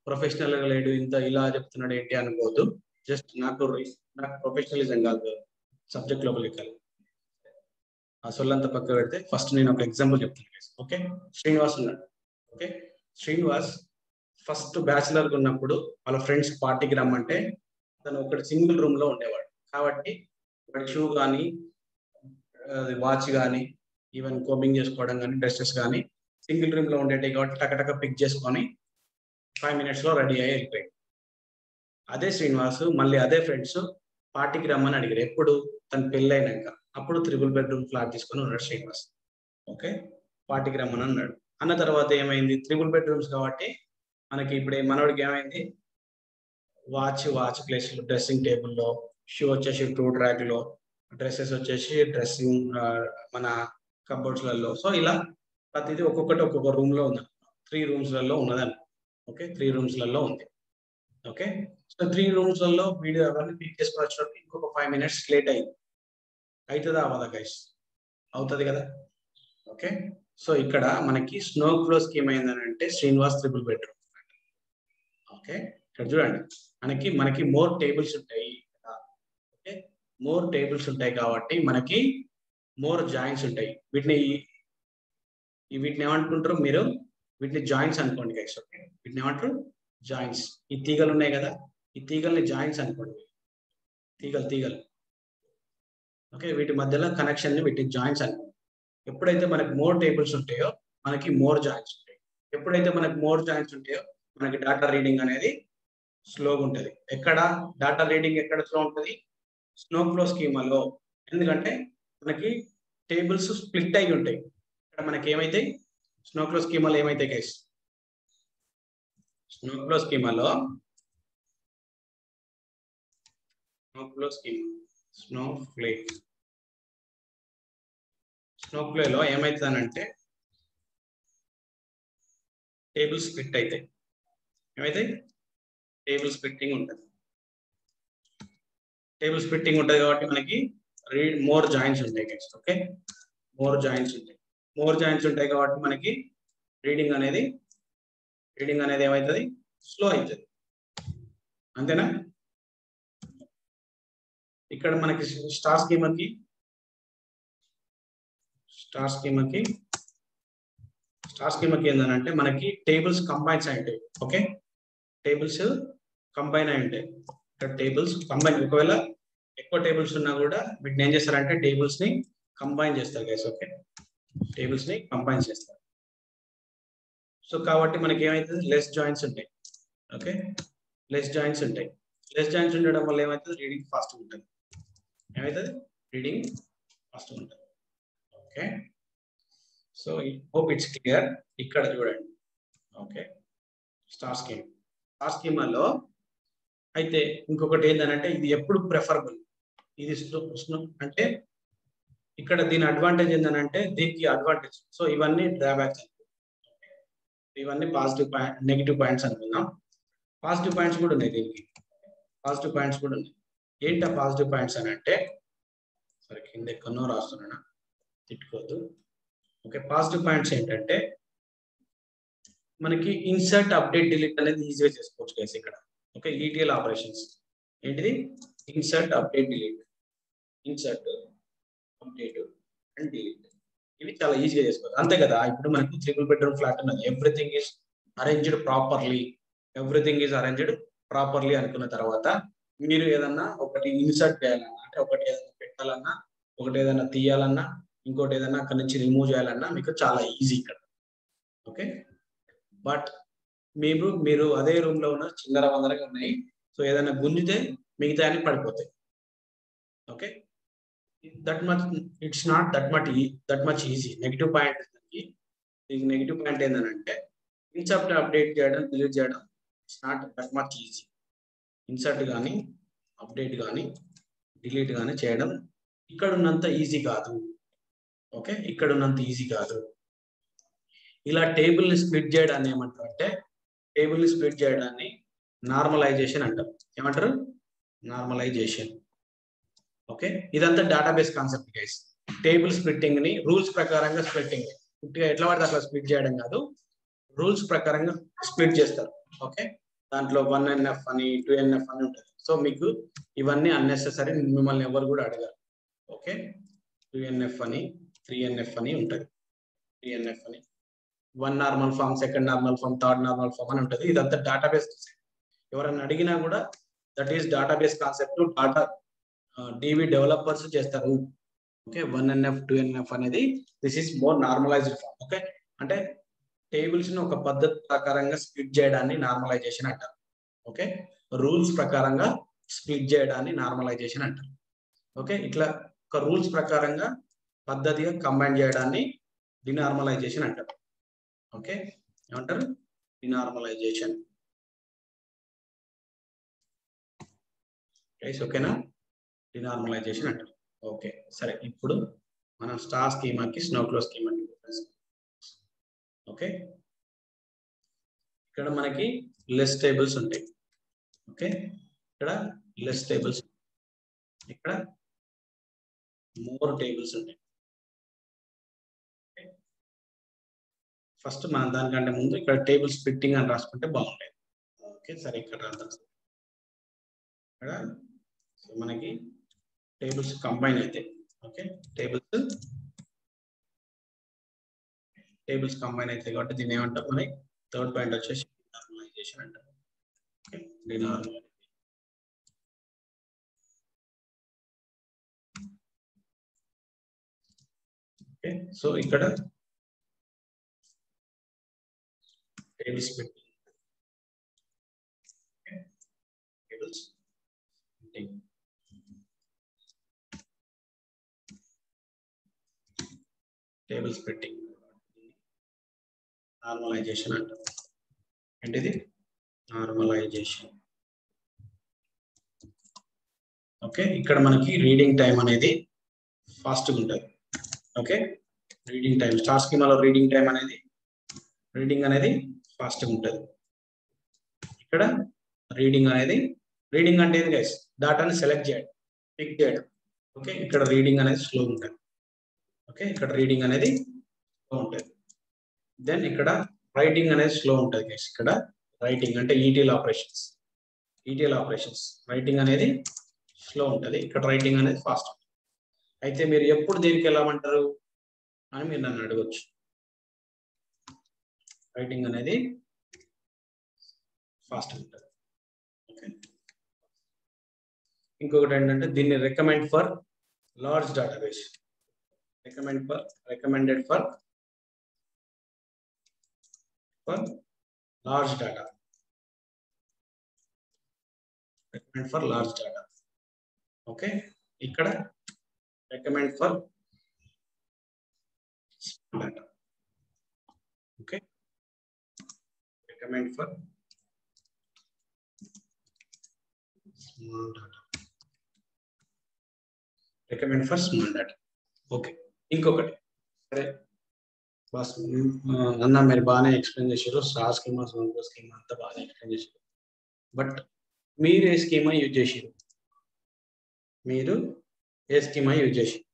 ప్రొఫెషనల్ గా లేడు ఇంత ఇలా చెప్తున్నాడు ఏంటి అనుకోవద్దు జస్ట్ నాకు రి- నాకు ప్రొఫెషనలిజం కాదు సబ్జెక్ట్ లోపలికి వెళ్ళి ఆ సొల్లంతా పక్క పెడితే ఫస్ట్ నేను ఒక ఎగ్జాంపుల్ చెప్తాను ఓకే శ్రీనివాస్ ఉన్నాడు ఓకే శ్రీనివాస్ ఫస్ట్ బ్యాచిలర్ ఉన్నప్పుడు వాళ్ళ ఫ్రెండ్స్ పార్టీకి రమ్మంటే తను ఒకటి సింగిల్ రూమ్ లో ఉండేవాడు కాబట్టి వాడి షూ కానీ వాచ్ కానీ ఈవెన్ కోమింగ్ చేసుకోవడం కానీ డ్రెస్సెస్ కానీ సింగిల్ రూమ్ లో ఉండేవి కాబట్టి టకటక పిక్ చేసుకొని ఫైవ్ మినిట్స్ లో రెడీ అయ్యి వెళ్ళిపోయాడు అదే శ్రీనివాస్ మళ్ళీ అదే ఫ్రెండ్స్ పార్టీకి రమ్మని అడిగారు ఎప్పుడు తన పెళ్ళైనాక అప్పుడు త్రిబుల్ బెడ్రూమ్ ఫ్లాట్ తీసుకొని ఉన్నాడు శ్రీనివాస్ ఓకే పార్టీకి రమ్మని అన్నాడు అన్న తర్వాత ఏమైంది త్రిబుల్ బెడ్రూమ్స్ కాబట్టి మనకి ఇప్పుడు ఏ- మనోడికి ఏమైంది వాచ్ వాచ్ ప్లేస్ డ్రెస్సింగ్ టేబుల్లో షూ వచ్చేసి టూ ట్రాక్ లో డ్రెస్సెస్ వచ్చేసి డ్రెస్సింగ్ మన కబోర్డ్స్ లలో సో ఇలా ప్రతిదీ ఒక్కొక్కటి ఒక్కొక్క రూమ్ లో ఉంది త్రీ రూమ్స్ లలో ఉన్నదని ఓకే త్రీ రూమ్స్ లలో ఉంది ఓకే సో త్రీ రూమ్స్ లలో వీడియో అవన్నీ పిక్ చేసుకొని వచ్చినప్పుడు ఇంకొక ఫైవ్ మినిట్స్ లేట్ అయింది అవుతుందా అవదా గైస్ అవుతుంది కదా ఓకే సో ఇక్కడ మనకి స్నో ఫ్లో స్కీమ్ అయిందని శ్రీనివాస్ త్రిపుల్ బెడ్రూమ్ ఓకే ఇక్కడ చూడండి మనకి మనకి మోర్ టేబుల్స్ ఉంటాయి ఓకే మోర్ టేబుల్స్ ఉంటాయి కాబట్టి మనకి మోర్ జాయింట్స్ ఉంటాయి వీటిని ఈ వీటిని ఏమనుకుంటారు మీరు వీటిని జాయింట్స్ అనుకోండి గైస్ ఓకే వీటిని ఏమంటారు జాయింట్స్ ఈ తీగలు ఉన్నాయి కదా ఈ తీగల్ని జాయింట్స్ అనుకోండి తీగలు తీగలు ఓకే వీటి మధ్యలో కనెక్షన్ ని వీటిని జాయింట్స్ అనుకోండి ఎప్పుడైతే మనకి మోర్ టేబుల్స్ ఉంటాయో మనకి మోర్ జాయింట్స్ ఉంటాయి ఎప్పుడైతే మనకి మోర్ జాయింట్స్ ఉంటాయో మనకి డాటా రీడింగ్ అనేది స్లోగా ఉంటుంది ఎక్కడ డాటా రీడింగ్ ఎక్కడ స్లో ఉంటుంది స్నో ఫ్లో స్కీమాలో ఎందుకంటే మనకి టేబుల్స్ స్ప్లిట్ అయి ఉంటాయి ఇక్కడ మనకి ఏమైతాయి స్నో ఫ్లో స్కీమాలో ఏమైతాయి గైస్ స్నో ఫ్లో స్కీమాలో snowflake schema snowflake snow ఫ్లేలో ఏమవుతుందనంటే టేబుల్ స్ప్లిట్ అవుతాయి ఏమైతాయి టేబుల్ స్ప్లిట్టింగ్ ఉంటుంది టేబుల్ స్ప్లిట్టింగ్ ఉంటుంది కాబట్టి మనకి రీడ్ మోర్ జాయింట్స్ ఉంటాయి నెక్స్ట్ ఓకే మోర్ జాయింట్స్ ఉంటాయి మోర్ జాయింట్స్ ఉంటాయి కాబట్టి మనకి రీడింగ్ అనేది రీడింగ్ అనేది ఏమవుతుంది స్లో అవుతుంది అంతేనా ఇక్కడ మనకి స్టార్ స్కీమర్కి స్టార్ స్కీమర్కి స్టార్ స్కీమర్కి ఏంటంటే మనకి టేబుల్స్ కంబైన్స్ అయి ఉంటాయి ఓకే టేబుల్స్ కంబైన్ అయి ఉంటాయి ఇక్కడ టేబుల్స్ కంబైన్ ఒకవేళ ఎక్కువ టేబుల్స్ ఉన్నా కూడా వీటిని ఏం చేస్తారంటే టేబుల్స్ ని కంబైన్ చేస్తారు గైస్ ఓకే టేబుల్స్ ని కంబైన్ చేస్తారు సో కాబట్టి మనకి ఏమైతుంది లెస్ జాయింట్స్ ఉంటాయి ఓకే లెస్ జాయింట్స్ ఉంటాయి లెస్ జాయింట్స్ ఉండడం వల్ల ఏమవుతుంది రీడింగ్ ఫాస్ట్ ఉంటుంది ఏమవుతుంది రీడింగ్ ఫాస్ట్ ఉంటుంది okay so hope it's clear ఇక్కడ చూడండి ఓకే స్టార్ స్కీమ్ స్టార్ స్కీమాలో అయితే ఇంకొకటి ఏంటంటే ఇది ఎప్పుడు ప్రిఫరబుల్ ఇది అంటే ఇక్కడ దీని అడ్వాంటేజ్ ఏంటంటే దీనికి అడ్వాంటేజ్ సో ఇవన్నీ డ్రాబ్యాక్స్ ఇవన్నీ పాజిటివ్ పాయింట్ నెగిటివ్ పాయింట్స్ అనుకుందాం పాజిటివ్ పాయింట్స్ కూడా ఉన్నాయి దీనికి పాజిటివ్ పాయింట్స్ కూడా ఉన్నాయి ఏంటి ఆ పాజిటివ్ పాయింట్స్ అని అంటే సరే కింద ఎక్కడో రాస్తున్నాను తిట్టుకోవద్దు ఓకే పాజిటివ్ పాయింట్స్ ఏంటంటే మనకి ఇన్సర్ట్ అప్డేట్ డిలీట్ అనేది ఈజీగా చేసుకోవచ్చు గైస్ ఇక్కడ ఓకే ఈటీఎల్ ఆపరేషన్స్ ఏంటిది insert update delete insert update and delete ఇవి చాలా ఈజీగా చేసుకోవచ్చు అంతే కదా ఇప్పుడు మనకు త్రిపుల్ బెడ్రూమ్ ఫ్లాట్ ఉన్నది everything is arranged properly everything is arranged properly అనుకున్న తర్వాత మీరు ఏదన్నా ఒకటి ఇన్సర్ట్ చేయాలన్నా అంటే ఒకటి ఏదైనా పెట్టాలన్నా ఒకటి ఏదైనా తీయాలన్నా ఇంకోటి ఏదైనా అక్కడ నుంచి రిమూవ్ చేయాలన్నా మీకు చాలా ఈజీ ఇక్కడ ఓకే బట్ మీరు మీరు అదే రూమ్ లో ఉన్న చిల్లర వందరగా ఉన్నాయి సో ఏదైనా గుంజితే మిగతా అని పడిపోతాయి okay that much it's not that much that much easy negative point దీనికి నెగిటివ్ పాయింట్ ఏంటంటే ఇన్సర్ట్ అప్డేట్ చేయడం డిలీట్ చేయడం it's not that much easy insert కానీ అప్డేట్ కానీ డిలీట్ కానీ చేయడం ఇక్కడ ఉన్నంత ఈజీ కాదు ఓకే ఇక్కడ ఉన్నంత ఈజీ కాదు ఇలా టేబుల్ ని స్ప్లిట్ చేయడాన్ని ఏమంటారు అంటే టేబుల్ ని స్ప్లిట్ చేయడాన్ని నార్మలైజేషన్ అంటారు ఏమంటారు నార్మలైజేషన్ ఓకే ఇదంతా database concept guys table splitting ని రూల్స్ ప్రకారంగా స్ప్లిట్టింగ్ పుట్టిగా ఎట్లా పడితే అట్లా స్ప్లిట్ చేయడం కాదు రూల్స్ ప్రకారంగా స్ప్లిట్ చేస్తారు ఓకే దాంట్లో వన్ ఎన్ఎఫ్ అని టూ ఎన్ఎఫ్ అని ఉంటుంది సో మీకు ఇవన్నీ అన్నెసెసరీ మిమ్మల్ని ఎవరు కూడా అడగరు ఓకే టూ ఎన్ఎఫ్ అని త్రీ ఎన్ఎఫ్ అని ఉంటుంది త్రీ ఎన్ఎఫ్ అని one normal form second normal form third normal form అని ఉంటుంది ఇదంతా డేటాబేస్ ఎవరైనా అడిగినా కూడా that is database concept data డివి డెవలపర్స్ చేస్తారు okay one NF two NF అనేది this is more normalized form okay అంటే టేబుల్స్ ని ఒక పద్ధతి ప్రకారంగా స్ప్లిట్ చేయడాన్ని నార్మలైజేషన్ అంటారు ఓకే రూల్స్ ప్రకారంగా స్ప్లిట్ చేయడాన్ని నార్మలైజేషన్ అంటారు ఓకే ఇట్లా ఒక రూల్స్ ప్రకారంగా పద్ధతిగా కంబైన్ చేయడాన్ని డినార్మలైజేషన్ అంటారు ఓకే ఏమంటారు డినార్మలైజేషన్ ఓకేనా డినార్మలైజేషన్ అంటారు ఓకే సరే ఇప్పుడు మనం స్టార్ స్కీమాకి స్నోక్లో స్కీమాకి ఓకే ఇక్కడ మనకి లెస్ టేబుల్స్ ఉంటాయి ఓకే ఇక్కడ లెస్ టేబుల్స్ ఇక్కడ మోర్ టేబుల్స్ ఉంటాయి ఫస్ట్ మనం దానికంటే ముందు ఇక్కడ టేబుల్ స్ప్లిట్టింగ్ అని రాసుకుంటే బాగుంటాయి ఓకే సరే ఇక్కడ రాద్దాం ఇక్కడ మనకి టేబుల్స్ కంబైన్ అయితే ఓకే టేబుల్స్ టేబుల్స్ కంబైన్ అయితే కాబట్టి దీన్ని ఏమంటారు మరి థర్డ్ పాయింట్ వచ్చేసి నార్మలైజేషన్ అంటారు ఓకే డినార్మలైజేషన్ ఓకే సో ఇక్కడ టేబుల్స్ పెట్టి టేబుల్స్ టేబుల్స్ పెట్టి నార్మలైజేషన్ అంటారు ఏంటిది నార్మలైజేషన్ ఓకే ఇక్కడ మనకి రీడింగ్ టైం అనేది ఫాస్ట్గా ఉంటుంది ఓకే రీడింగ్ టైం స్టార్ స్కీమాలో రీడింగ్ టైం అనేది రీడింగ్ అనేది ఫాస్ట్గా ఉంటుంది ఇక్కడ రీడింగ్ అనేది రీడింగ్ అంటే ఏంది గైస్ డాటాని సెలెక్ట్ చేయడం పిక్ చేయడం ఓకే ఇక్కడ రీడింగ్ అనేది స్లో ఉంటుంది ఓకే ఇక్కడ రీడింగ్ అనేది స్లో ఉంటుంది దెన్ ఇక్కడ రైటింగ్ అనేది స్లో ఉంటుంది గైస్ ఇక్కడ రైటింగ్ అంటే ETL operations ETL operations writing అనేది స్లో ఉంటుంది ఇక్కడ రైటింగ్ అనేది ఫాస్ట్ అయితే మీరు ఎప్పుడు దేనికి వెళ్ళామంటారు అని మీరు నన్ను అడగచ్చు రైటింగ్ అనేది ఫాస్ట్ ఉంటుంది ఓకే ఇంకొకటి ఏంటంటే దీన్ని recommend for large database recommend for recommended for for large data recommend for large data okay ఇక్కడ recommend for data okay recommend for small data recommend for small data okay ఇంకొకటి సరే boss అన్న మీరు బాగానే explain చేశారు star schema సోన్కో schema అంతా బాగానే explain చేశారు బట్ మీరు ఏ స్కీమా యూజ్ చేసారు మీరు ఏ స్కీమా యూజ్ చేసారు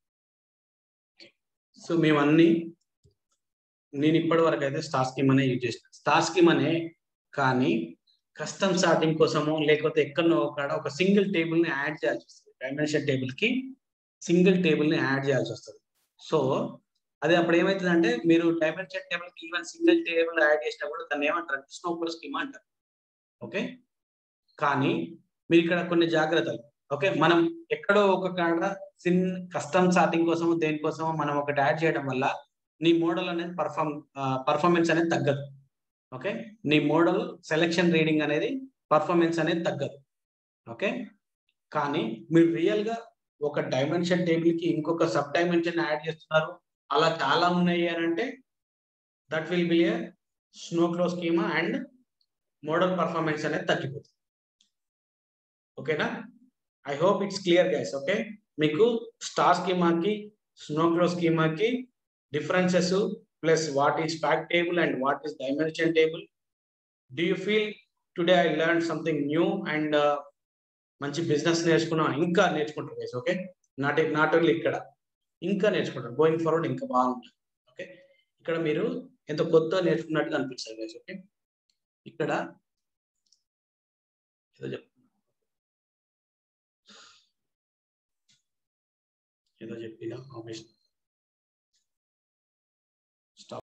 సో మేము అన్ని నేను ఇప్పటి వరకు అయితే స్టార్ స్కీమ్ అనే యూజ్ చేసిన స్టార్ స్కీమ్ అనే కానీ కస్టమ్ స్టార్టింగ్ కోసమో లేకపోతే ఎక్కడనో కాడ ఒక సింగిల్ టేబుల్ ని యాడ్ చేయాల్సి వస్తుంది డైమెన్షన్ టేబుల్ కి సింగిల్ టేబుల్ ని యాడ్ చేయాల్సి వస్తుంది సో అది అప్పుడు ఏమవుతుంది అంటే మీరు డైమెన్షన్ టేబుల్ కి ఈవెన్ సింగిల్ టేబుల్ యాడ్ చేసినప్పుడు దాన్ని ఏమంటారు స్నోఫ్లో స్కీమ్ అంటారు ఓకే కానీ మీరు ఇక్కడ కొన్ని జాగ్రత్తలు ఓకే మనం ఎక్కడో ఒక కాడ సిన్ కస్టమ్ స్టార్టింగ్ కోసమో దేనికోసమో మనం ఒకటి యాడ్ చేయడం వల్ల నీ మోడల్ అనేది పర్ఫార్మ్ పర్ఫార్మెన్స్ అనేది తగ్గదు ఓకే నీ మోడల్ సెలెక్షన్ రీడింగ్ అనేది పర్ఫార్మెన్స్ అనేది తగ్గదు ఓకే కానీ మీరు రియల్ గా ఒక డైమెన్షన్ టేబుల్ కి ఇంకొక సబ్ డైమెన్షన్ యాడ్ చేస్తున్నారు అలా చాలా ఉన్నాయి అని అంటే that will be a snowflake schema and model performance అనేది తగ్గిపోతుంది ఓకేనా I hope it's clear guys okay మీకు స్టార్ స్కీమాకి స్నో క్లో స్కీమాకి differences plus what is fact table and what is dimension table do you feel today i learned something new and uh, మంచి business నేర్చుకున్నా ఇంకా నేర్చుకుంటారు guys okay not not only ఇక్కడ ఇంకా నేర్చుకుంటారు గోయింగ్ ఫార్వర్డ్ ఇంకా బాగుంటుంది ఓకే ఇక్కడ మీరు ఎంత కొత్త నేర్చుకున్నట్టుగా అనిపిస్తుంది గైస్ ఓకే ఇక్కడ ఏదో చెప్తున్నా ఏదో చెప్పినా ఆపేసిన